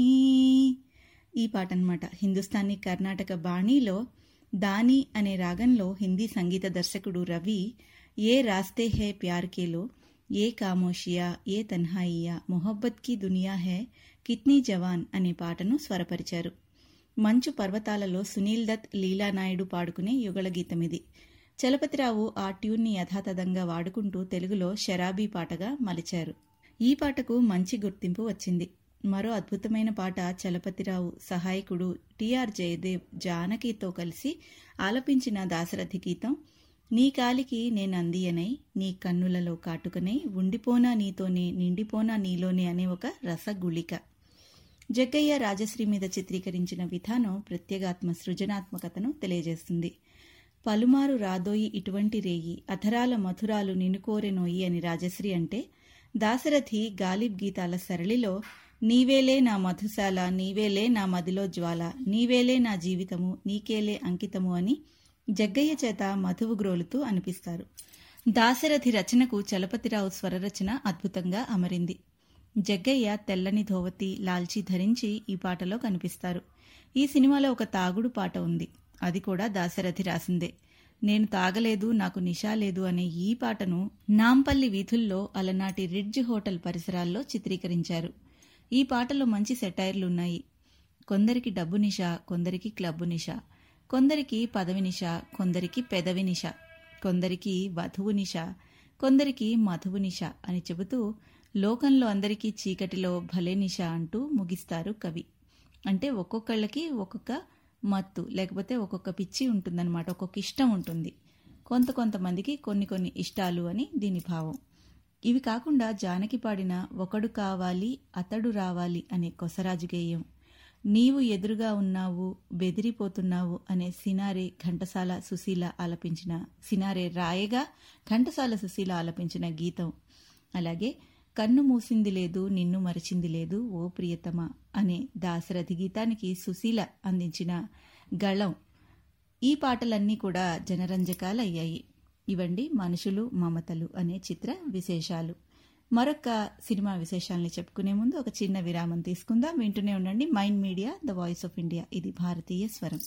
ఈ పాట అనమాట హిందుస్థానీ కర్ణాటక బాణీలో దాని అనే రాగంలో హిందీ సంగీత దర్శకుడు రవి ఏ రాస్తే హే ప్యార్ కేలో ఏ కామోషియా ఏ తన్హాయియా మొహబ్బత్ కి దునియా హే కిత్నీ జవాన్ అనే పాటను స్వరపరిచారు మంచు పర్వతాలలో సునీల్ దత్ లీలానాయుడు పాడుకునే యుగళ గీతమిది చలపతిరావు ఆ ట్యూన్ని యథాతథంగా వాడుకుంటూ తెలుగులో షరాబీ పాటగా మలిచారు ఈ పాటకు మంచి గుర్తింపు వచ్చింది మరో అద్భుతమైన పాట చలపతిరావు సహాయకుడు టిఆర్ జయదేవ్ జానకితో కలిసి ఆలపించిన దాశరథి గీతం నీ కాలికి నేనందియనై నీ కన్నులలో కాటుకనై ఉండిపోనా నీతోనే నిండిపోనా నీలోనే అనే ఒక రసగుళిక జగ్గయ్య రాజశ్రీ మీద చిత్రీకరించిన విధానం ప్రత్యేగాత్మ సృజనాత్మకతను తెలియజేస్తుంది పలుమారు రాదోయి ఇటువంటి రేయి అధరాల మధురాలు నినుకోరెనోయి అని రాజశ్రీ అంటే దాశరథి గాలిబ్ గీతాల సరళిలో నీవేలే నా మధుశాల నీవేలే నా మదిలో జ్వాల నీవేలే నా జీవితము నీకేలే అంకితము అని జగ్గయ్య చేత మధువు గ్రోలుతూ అనిపిస్తారు దాశరథి రచనకు చలపతిరావు స్వరరచన అద్భుతంగా అమరింది జగ్గయ్య తెల్లని ధోవతి లాల్చీ ధరించి ఈ పాటలో కనిపిస్తారు ఈ సినిమాలో ఒక తాగుడు పాట ఉంది అది కూడా దాశరథి రాసిందే నేను తాగలేదు నాకు నిషా లేదు అనే ఈ పాటను నాంపల్లి వీధుల్లో అలనాటి రిడ్జ్ హోటల్ పరిసరాల్లో చిత్రీకరించారు ఈ పాటలో మంచి సెటైర్లున్నాయి కొందరికి డబ్బు నిష కొందరికి క్లబ్బు నిష కొందరికి పదవి నిష కొందరికి పెదవి నిష కొందరికి వధువు నిష కొందరికి మధువు నిష అని చెబుతూ లోకంలో అందరికీ చీకటిలో భలే నిష అంటూ ముగిస్తారు కవి అంటే ఒక్కొక్కళ్ళకి ఒక్కొక్క మత్తు లేకపోతే ఒక్కొక్క పిచ్చి ఉంటుందన్నమాట ఒక్కొక్క ఇష్టం ఉంటుంది కొంత కొంతమందికి కొన్ని కొన్ని ఇష్టాలు అని దీని భావం ఇవి కాకుండా జానకి పాడిన ఒకడు కావాలి అతడు రావాలి అనే కొసరాజు గేయం నీవు ఎదురుగా ఉన్నావు బెదిరిపోతున్నావు అనే సినారే ఘంటసాల సుశీల ఆలపించిన సినారే రాయగా ఘంటసాల సుశీల ఆలపించిన గీతం అలాగే కన్ను మూసింది లేదు నిన్ను మరిచింది లేదు ఓ ప్రియతమ అనే దాశరథి గీతానికి సుశీల అందించిన గళం ఈ పాటలన్నీ కూడా జనరంజకాలయ్యాయి ఇవండి మనుషులు మమతలు అనే చిత్ర విశేషాలు మరొక సినిమా విశేషాలని చెప్పుకునే ముందు ఒక చిన్న విరామం తీసుకుందాం వింటూనే ఉండండి Mind Media the voice of India ఇది భారతీయ స్వరం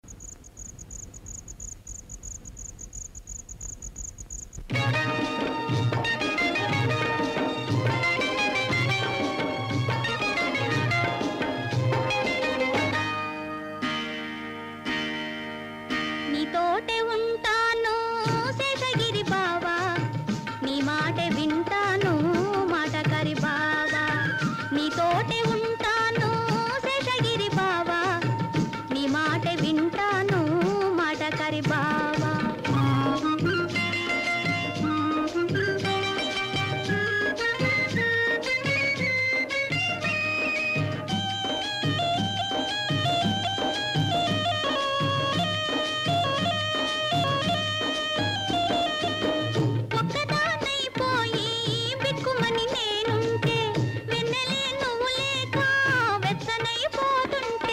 నీతోటే ఉంటాను శేషగిరి బావా నీ మాట వింటాను మాట కరి బావా నీతోటే ఉంటాను శేషగిరి బావా నీ మాట వింటాను మాట కరి బావా ఒక్కదానైపోయి బిక్కుమని నేనుంటే వెన్నెలే నువ్వు లేక వెచ్చనైపోతుంటే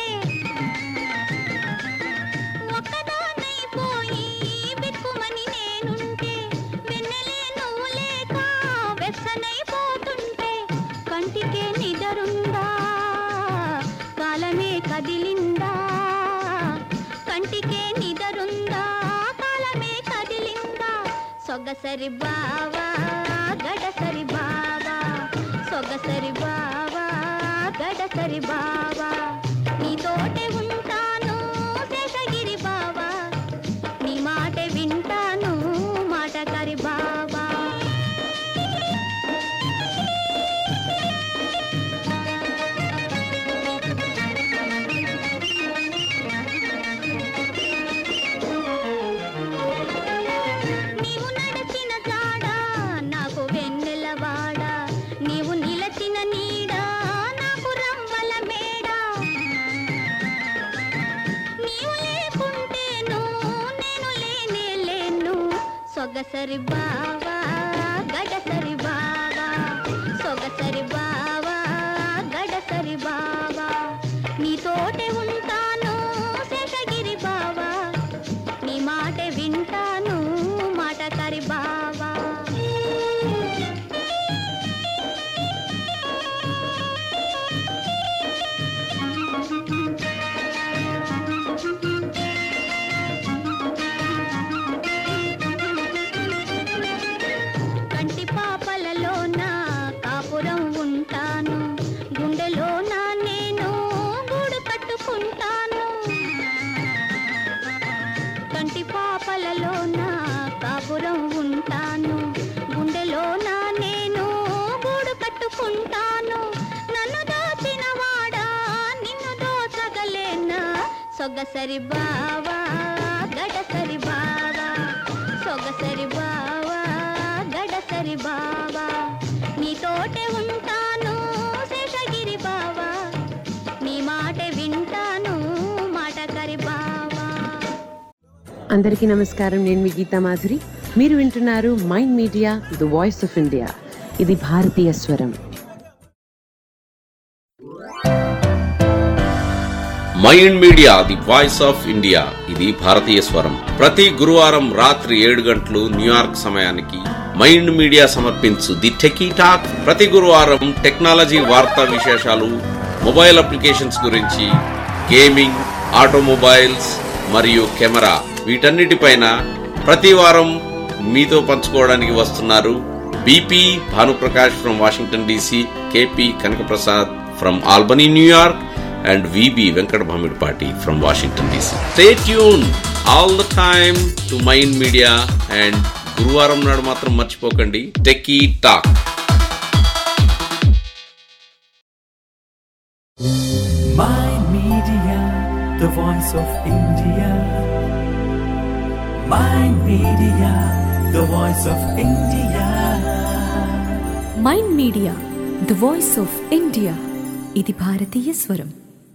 ఒక్కదానైపోయి బిక్కుమని నేనుంటే వెన్నెలే నువ్వు లేక వెచ్చనైపోతుంటే కంటికే నిదరుందా కాలమే కదిలిందా కంటికే నిదరుందా కాలమే కదిలిందా సొగసరి బావా గడసరి బావా సొగసరి బావా గడసరి బావా నీతోటే ఉంటాను శేషగిరి బావా నీ మాట వింటాను మాట కరి బావా నీవు నడచిన జాడ నాకు వెన్నెలవాడ నీవు నిలచిన నీడ నాకు రంవల మేడ నీవు లేకుంటేను నేను లేనే లేను సొగసరి బావా గడసరి బావా సొగసరి బావా గడసరి బావా నీతోటే ఉంటాను శేషగిరి బావా నీ మాట వింటాను మాట కరి బావా కంటి పాపలలోన కాపురం ఉంటాను గుండెలోన నేను గూడు కట్టుకుంటాను కంటి పాపలలోన కాపురం ఉంటాను గుండెలోన నేను గూడు కట్టుకుంటాను నన్ను దాచిన వాడా నిన్ను దోచగలేనా సొగసరి బావా గడసరి బావా సొగసరి బావా గడసరి బావా నీతోటే ఉంటాను శేషగిరి బావా నీ మాట వింటాను మాట కరి బావా అందరికీ నమస్కారం నేను మీ గీతా మాధురి మీరు వింటున్నారు Mind Media the voice of India ఇది భారతీయ స్వరం Mind Media the voice of India ఇది భారతీయ స్వరం ప్రతి గురువారం రాత్రి ఏడు గంటలు న్యూయార్క్ సమయానికి మైండ్ మీడియా సమర్పించు ది టెకీ టాక్ ప్రతి గురువారం టెక్నాలజీ వార్తా విశేషాలు మొబైల్ అప్లికేషన్స్ గురించి గేమింగ్ ఆటోమొబైల్స్ మరియు కెమెరా వీటన్నిటిపైన ప్రతి వారం మీతో పంచుకోవడానికి వస్తున్నారు BP Bhanuprakash from Washington DC KP Kanakaprasad from Albany New York and VB Venkat Bhamidpati from Washington DC. Stay tuned all the time to Mind Media and గురువారం నాడు మాత్రం మర్చిపోకండి techie talk Mind Media, the voice of India. Mind Media, the voice of India. Mind Media the voice of India ఇది భారతీయ స్వరం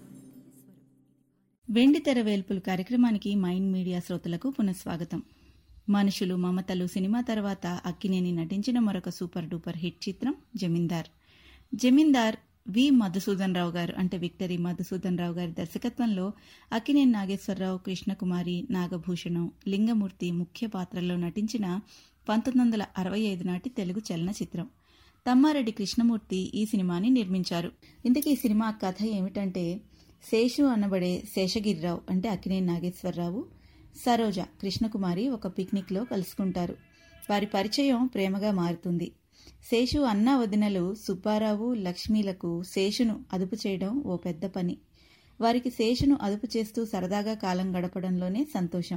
వెండి తెర వేల్పులు కార్యక్రమానికి మైండ్ మీడియా శ్రోతలకు పునఃస్వాగతం మనుషులు మమతలు సినిమా తర్వాత అక్కినేని నటించిన మరొక సూపర్ డూపర్ హిట్ చిత్రం జమీందార్ జమీందార్ వి మధుసూదన్ రావు గారు అంటే విక్టరీ మధుసూదన్ రావు గారి దర్శకత్వంలో అక్కినేని నాగేశ్వరరావు కృష్ణకుమారి నాగభూషణం లింగమూర్తి ముఖ్య పాత్రల్లో నటించిన పంతొమ్మిది వందల అరవై ఐదు నాటి తెలుగు చలనచిత్రం తమ్మారెడ్డి కృష్ణమూర్తి ఈ సినిమాని నిర్మించారు ఇంతకీ ఈ సినిమా కథ ఏమిటంటే శేషు అనబడే శేషగిరిరావు అంటే అక్కినేని నాగేశ్వరరావు సరోజ కృష్ణకుమారి ఒక పిక్నిక్లో కలుసుకుంటారు వారి పరిచయం ప్రేమగా మారుతుంది శేషు అన్న వదినలు సుబ్బారావు లక్ష్మీలకు శేషును అదుపు చేయడం ఓ పెద్ద పని వారికి శేషును అదుపు చేస్తూ సరదాగా కాలం గడపడంలోనే సంతోషం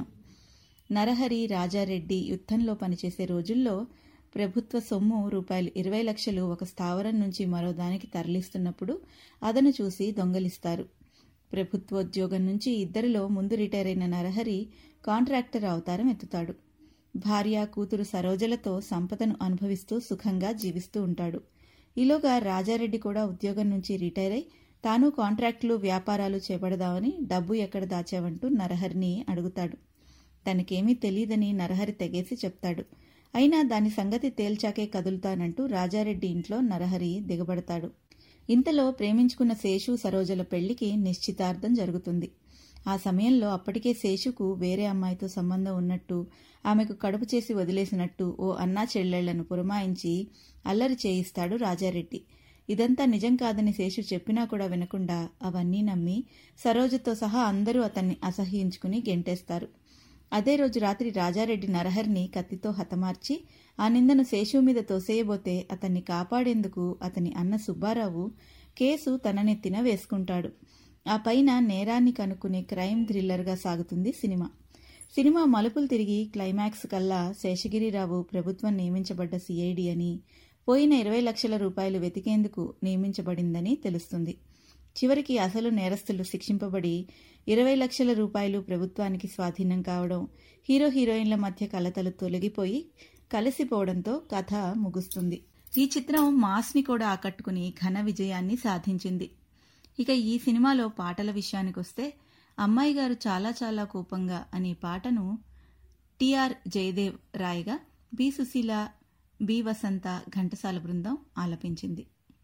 నరహరి రాజారెడ్డి యుద్ధంలో పనిచేసే రోజుల్లో ప్రభుత్వ సొమ్ము రూపాయలు ఇరవై లక్షలు ఒక స్థావరం నుంచి మరో దానికి తరలిస్తున్నప్పుడు అదను చూసి దొంగలిస్తారు ప్రభుత్వోద్యోగం నుంచి ఇద్దరిలో ముందు రిటైర్ అయిన నరహరి కాంట్రాక్టర్ అవతారం ఎత్తుతాడు భార్య కూతురు సరోజలతో సంపదను అనుభవిస్తూ సుఖంగా జీవిస్తూ ఉంటాడు ఈలోగా రాజారెడ్డి కూడా ఉద్యోగం నుంచి రిటైర్ అయి తాను కాంట్రాక్టులు వ్యాపారాలు చేపడదామని డబ్బు ఎక్కడ దాచావంటూ నరహరిని అడుగుతాడు తనకేమీ తెలియదని నరహరి తెగేసి చెప్తాడు అయినా దాని సంగతి తేల్చాకే కదులుతానంటూ రాజారెడ్డి ఇంట్లో నరహరి దిగబడతాడు ఇంతలో ప్రేమించుకున్న శేషు సరోజల పెళ్లికి నిశ్చితార్థం జరుగుతుంది ఆ సమయంలో అప్పటికే శేషుకు వేరే అమ్మాయితో సంబంధం ఉన్నట్టు ఆమెకు కడుపు చేసి వదిలేసినట్టు ఓ అన్నా చెల్లెళ్లను పురమాయించి అల్లరి చేయిస్తాడు రాజారెడ్డి ఇదంతా నిజం కాదని శేషు చెప్పినా కూడా వినకుండా అవన్నీ నమ్మి సరోజతో సహా అందరూ అతన్ని అసహ్యించుకుని గెంటేస్తారు అదే రోజు రాత్రి రాజారెడ్డి నరహరిని కత్తితో హతమార్చి ఆ నిందను శేషు మీద తోసేయబోతే అతన్ని కాపాడేందుకు అతని అన్న సుబ్బారావు కేసు తన నెత్తిన వేసుకుంటాడు ఆ పైన నేరాన్ని కనుక్కునే క్రైమ్ థ్రిల్లర్గా సాగుతుంది సినిమా సినిమా మలుపులు తిరిగి క్లైమాక్స్ కల్లా శేషగిరిరావు ప్రభుత్వం నియమించబడ్డ సిఐడి అని పోయిన ఇరవై లక్షల రూపాయలు వెతికేందుకు నియమించబడిందని తెలుస్తుంది చివరికి అసలు నేరస్తులు శిక్షింపబడి ఇరవై లక్షల రూపాయలు ప్రభుత్వానికి స్వాధీనం కావడం హీరో హీరోయిన్ల మధ్య కలతలు తొలగిపోయి కలిసిపోవడంతో కథ ముగుస్తుంది ఈ చిత్రం మాస్ని కూడా ఆకట్టుకుని ఘన విజయాన్ని సాధించింది ఇక ఈ సినిమాలో పాటల విషయానికొస్తే అమ్మాయి గారు చాలా చాలా కోపంగా అనే పాటను టిఆర్ జయదేవ్ రాయగా బి సుశీల బి వసంత ఘంటసాల బృందం ఆలపించింది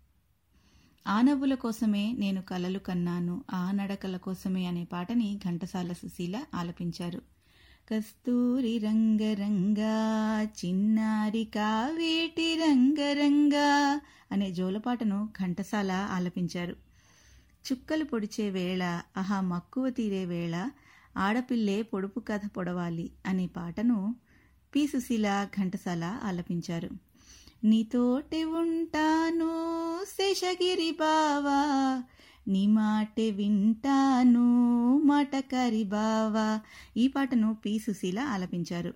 ఆ నవ్వుల కోసమే నేను కలలు కన్నాను ఆ నడకల కోసమే అనే పాటని ఘంటసాల సుశీల ఆలపించారు కస్తూరి రంగరంగా చిన్నారి కావేటి రంగరంగా అనే జోలపాటను ఘంటసాల ఆలపించారు చుక్కలు పొడిచే వేళ ఆహా మక్కువ తీరే వేళ ఆడపిల్లే పొడుపు కథ పొడవాలి అనే పాటను పి సుశీల ఘంటసాల ఆలపించారు నీతోటి ఉంటాను శేషగిరి బావా నీ మాటే వింటాను మాటకరి బావా ఈ పాటను పి సుశీల ఆలపించారు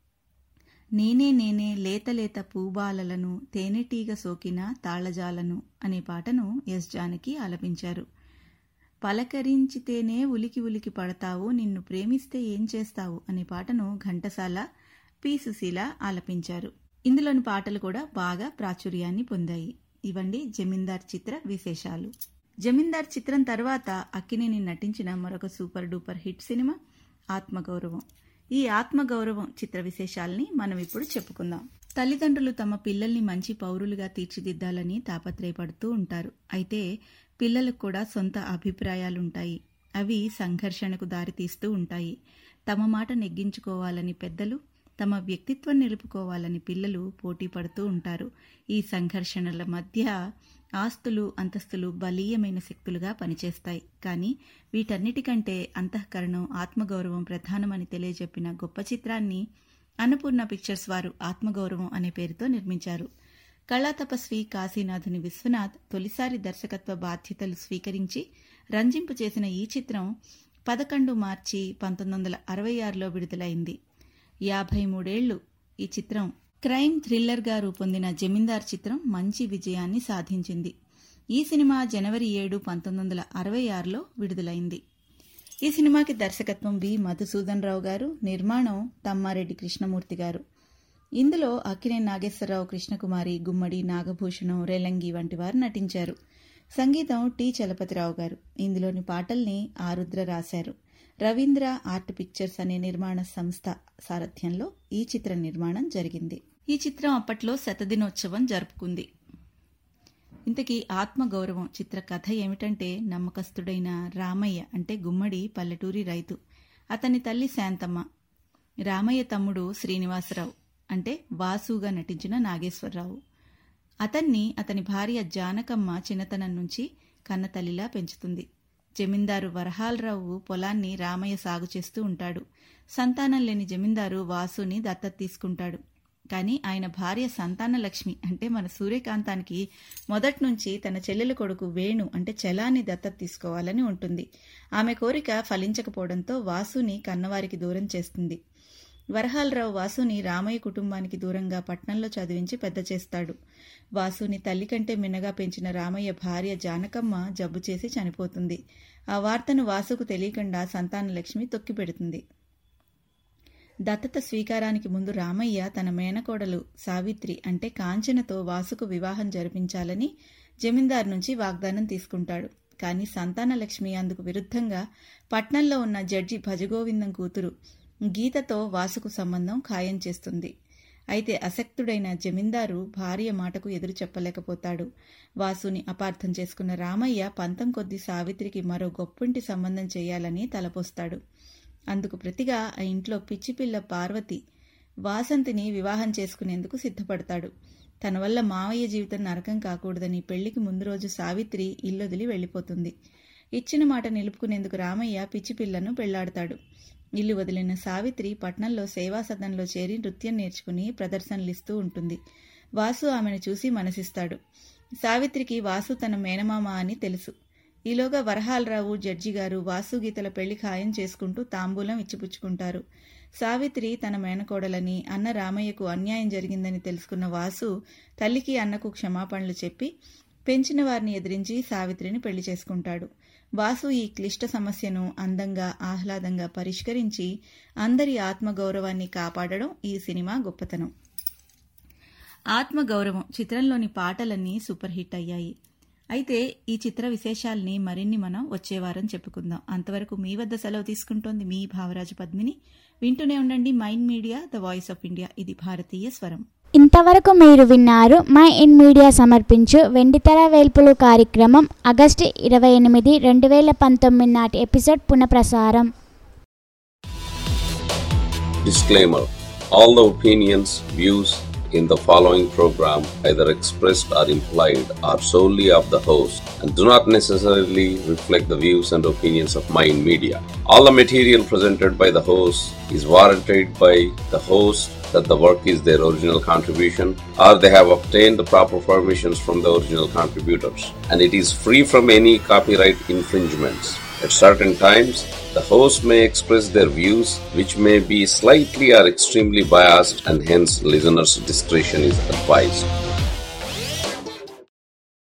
నేనే నేనే లేత లేత పూబాలలను తేనెటీగ సోకిన తాళజాలను అనే పాటను ఎస్ జానకి ఆలపించారు పలకరించితేనే ఉలికి ఉలికి పడతావు నిన్ను ప్రేమిస్తే ఏం చేస్తావు అనే పాటను ఘంటసాల పి సుశీల ఆలపించారు ఇందులోని పాటలు కూడా బాగా ప్రాచుర్యాన్ని పొందాయి ఇవండి జమీందార్ చిత్ర విశేషాలు జమీందార్ చిత్రం తర్వాత అక్కినేని నటించిన మరొక సూపర్ డూపర్ హిట్ సినిమా ఆత్మగౌరవం ఈ ఆత్మగౌరవం చిత్ర విశేషాల్ని మనం ఇప్పుడు చెప్పుకుందాం తల్లిదండ్రులు తమ పిల్లల్ని మంచి పౌరులుగా తీర్చిదిద్దాలని తాపత్రయపడుతూ ఉంటారు అయితే పిల్లలకు కూడా సొంత అభిప్రాయాలుంటాయి అవి సంఘర్షణకు దారితీస్తూ ఉంటాయి తమ మాట నెగ్గించుకోవాలని పెద్దలు తమ వ్యక్తిత్వం నిలుపుకోవాలని పిల్లలు పోటీ పడుతూ ఉంటారు ఈ సంఘర్షణల మధ్య ఆస్తులు అంతస్తులు బలీయమైన శక్తులుగా పనిచేస్తాయి కానీ వీటన్నిటికంటే అంతఃకరణం ఆత్మగౌరవం ప్రధానమని తెలియజెప్పిన గొప్ప చిత్రాన్ని అన్నపూర్ణ పిక్చర్స్ వారు ఆత్మగౌరవం అనే పేరుతో నిర్మించారు కళా తపస్వి కాశీనాథుని విశ్వనాథ్ తొలిసారి దర్శకత్వ బాధ్యతలు స్వీకరించి రంజింపు చేసిన ఈ చిత్రం పదకొండు మార్చి పంతొమ్మిది వందల అరవై ఆరులో విడుదలైంది యాభై మూడేళ్లు ఈ చిత్రం క్రైమ్ థ్రిల్లర్గా రూపొందిన జమీందార్ చిత్రం మంచి విజయాన్ని సాధించింది ఈ సినిమా జనవరి ఏడు పంతొమ్మిది వందల అరవై ఆరులో విడుదలైంది ఈ సినిమాకి దర్శకత్వం బి మధుసూదన్ రావు గారు నిర్మాణం తమ్మారెడ్డి కృష్ణమూర్తి గారు ఇందులో అక్కినే నాగేశ్వరరావు కృష్ణకుమారి గుమ్మడి నాగభూషణం రేలంగి వంటి వారు నటించారు సంగీతం టి చలపతిరావు గారు ఇందులోని పాటల్ని ఆరుద్ర రాశారు రవీంద్ర ఆర్ట్ పిక్చర్స్ అనే నిర్మాణ సంస్థ సారథ్యంలో ఈ చిత్ర నిర్మాణం జరిగింది ఈ చిత్రం అప్పట్లో శతదినోత్సవం జరుపుకుంది ఇంతకీ ఆత్మగౌరవం చిత్ర కథ ఏమిటంటే నమ్మకస్తుడైన రామయ్య అంటే గుమ్మడి పల్లెటూరి రైతు అతని తల్లి శాంతమ్మ రామయ్య తమ్ముడు శ్రీనివాసరావు అంటే వాసుగా నటించిన నాగేశ్వరరావు అతన్ని అతని భార్య జానకమ్మ చిన్నతనం నుంచి కన్నతల్లిలా పెంచుతుంది జమీందారు వరహాలరావు పొలాన్ని రామయ్య సాగు చేస్తూ ఉంటాడు సంతానం లేని జమీందారు వాసుని దత్తత తీసుకుంటాడు కానీ ఆయన భార్య సంతానలక్ష్మి అంటే మన సూర్యకాంతానికి మొదటి నుంచి తన చెల్లెల కొడుకు వేణు అంటే చలాన్ని దత్తత తీసుకోవాలని ఉంటుంది ఆమె కోరిక ఫలించకపోవడంతో వాసుని కన్నవారికి దూరం చేస్తుంది వరహాలరావు వాసుని రామయ్య కుటుంబానికి దూరంగా పట్నంలో చదివించి పెద్ద చేస్తాడు వాసుని తల్లి కంటే మిన్నగా పెంచిన రామయ్య భార్య జానకమ్మ జబ్బు చేసి చనిపోతుంది ఆ వార్తను వాసుకు తెలియకుండా సంతానలక్ష్మి తొక్కిపెడుతుంది దత్తత స్వీకారానికి ముందు రామయ్య తన మేనకోడలు సావిత్రి అంటే కాంచనతో వాసుకు వివాహం జరిపించాలని జమీందార్ నుంచి వాగ్దానం తీసుకుంటాడు కానీ సంతానలక్ష్మి అందుకు విరుద్ధంగా పట్నంలో ఉన్న జడ్జి భజగోవిందం కూతురు గీతతో వాసుకు సంబంధం ఖాయం చేస్తుంది అయితే అసక్తుడైన జమీందారు భార్య మాటకు ఎదురు చెప్పలేకపోతాడు వాసుని అపార్థం చేసుకున్న రామయ్య పంతం కొద్దీ సావిత్రికి మరో గొప్పింటి సంబంధం చేయాలని తలపోస్తాడు అందుకు ప్రతిగా ఆ ఇంట్లో పిచ్చిపిల్ల పార్వతి వాసంతిని వివాహం చేసుకునేందుకు సిద్ధపడతాడు తన వల్ల మావయ్య జీవితం నరకం కాకూడదని పెళ్లికి ముందు రోజు సావిత్రి ఇల్లొదిలి వెళ్లిపోతుంది ఇచ్చిన మాట నిలుపుకునేందుకు రామయ్య పిచ్చిపిల్లను పెళ్లాడతాడు ఇల్లు వదిలిన సావిత్రి పట్నంలో సేవా సదనంలో చేరి నృత్యం నేర్చుకుని ప్రదర్శనలిస్తూ ఉంటుంది వాసు ఆమెను చూసి మనసిస్తాడు సావిత్రికి వాసు తన మేనమామ అని తెలుసు ఈలోగా వరహాలరావు జడ్జి గారు వాసు గీతల పెళ్లి ఖాయం చేసుకుంటూ తాంబూలం ఇచ్చిపుచ్చుకుంటారు సావిత్రి తన మేనకోడలని అన్న రామయ్యకు అన్యాయం జరిగిందని తెలుసుకున్న వాసు తల్లికి అన్నకు క్షమాపణలు చెప్పి పెంచిన వారిని ఎదిరించి సావిత్రిని పెళ్లి చేసుకుంటాడు వాసు ఈ క్లిష్ట సమస్యను అందంగా ఆహ్లాదంగా పరిష్కరించి అందరి ఆత్మగౌరవాన్ని కాపాడడం ఈ సినిమా గొప్పతనం ఆత్మగౌరవం చిత్రంలోని పాటలన్నీ సూపర్ హిట్ అయ్యాయి అయితే ఈ చిత్ర విశేషాల్ని మరిన్ని మనం వచ్చే వారం చెప్పుకుందాం అంతవరకు మీ వద్ద సెలవు తీసుకుంటోంది మీ భావరాజు పద్మిని వింటూనే ఉండండి Mind Media the voice of India ఇది భారతీయ స్వరం ఇంతవరకు మీరు విన్నారు మై ఇన్ మీడియా సమర్పించు వెండితెర వేల్పులు కార్యక్రమం ఆగస్టు ఇరవై ఎనిమిది రెండు వేల పంతొమ్మిది నాటి ఎపిసోడ్ పునఃప్రసారం Disclaimer All the opinions, views in the following program, either expressed or implied, are solely of the host and do not necessarily reflect the views and opinions of Mind Media. All the material presented by the host is warranted by the host that the work is their original contribution or they have obtained the proper permissions from the original contributors and it is free from any copyright infringements. At certain times, the host may express their views which may be slightly or extremely biased and hence listeners' discretion is advised.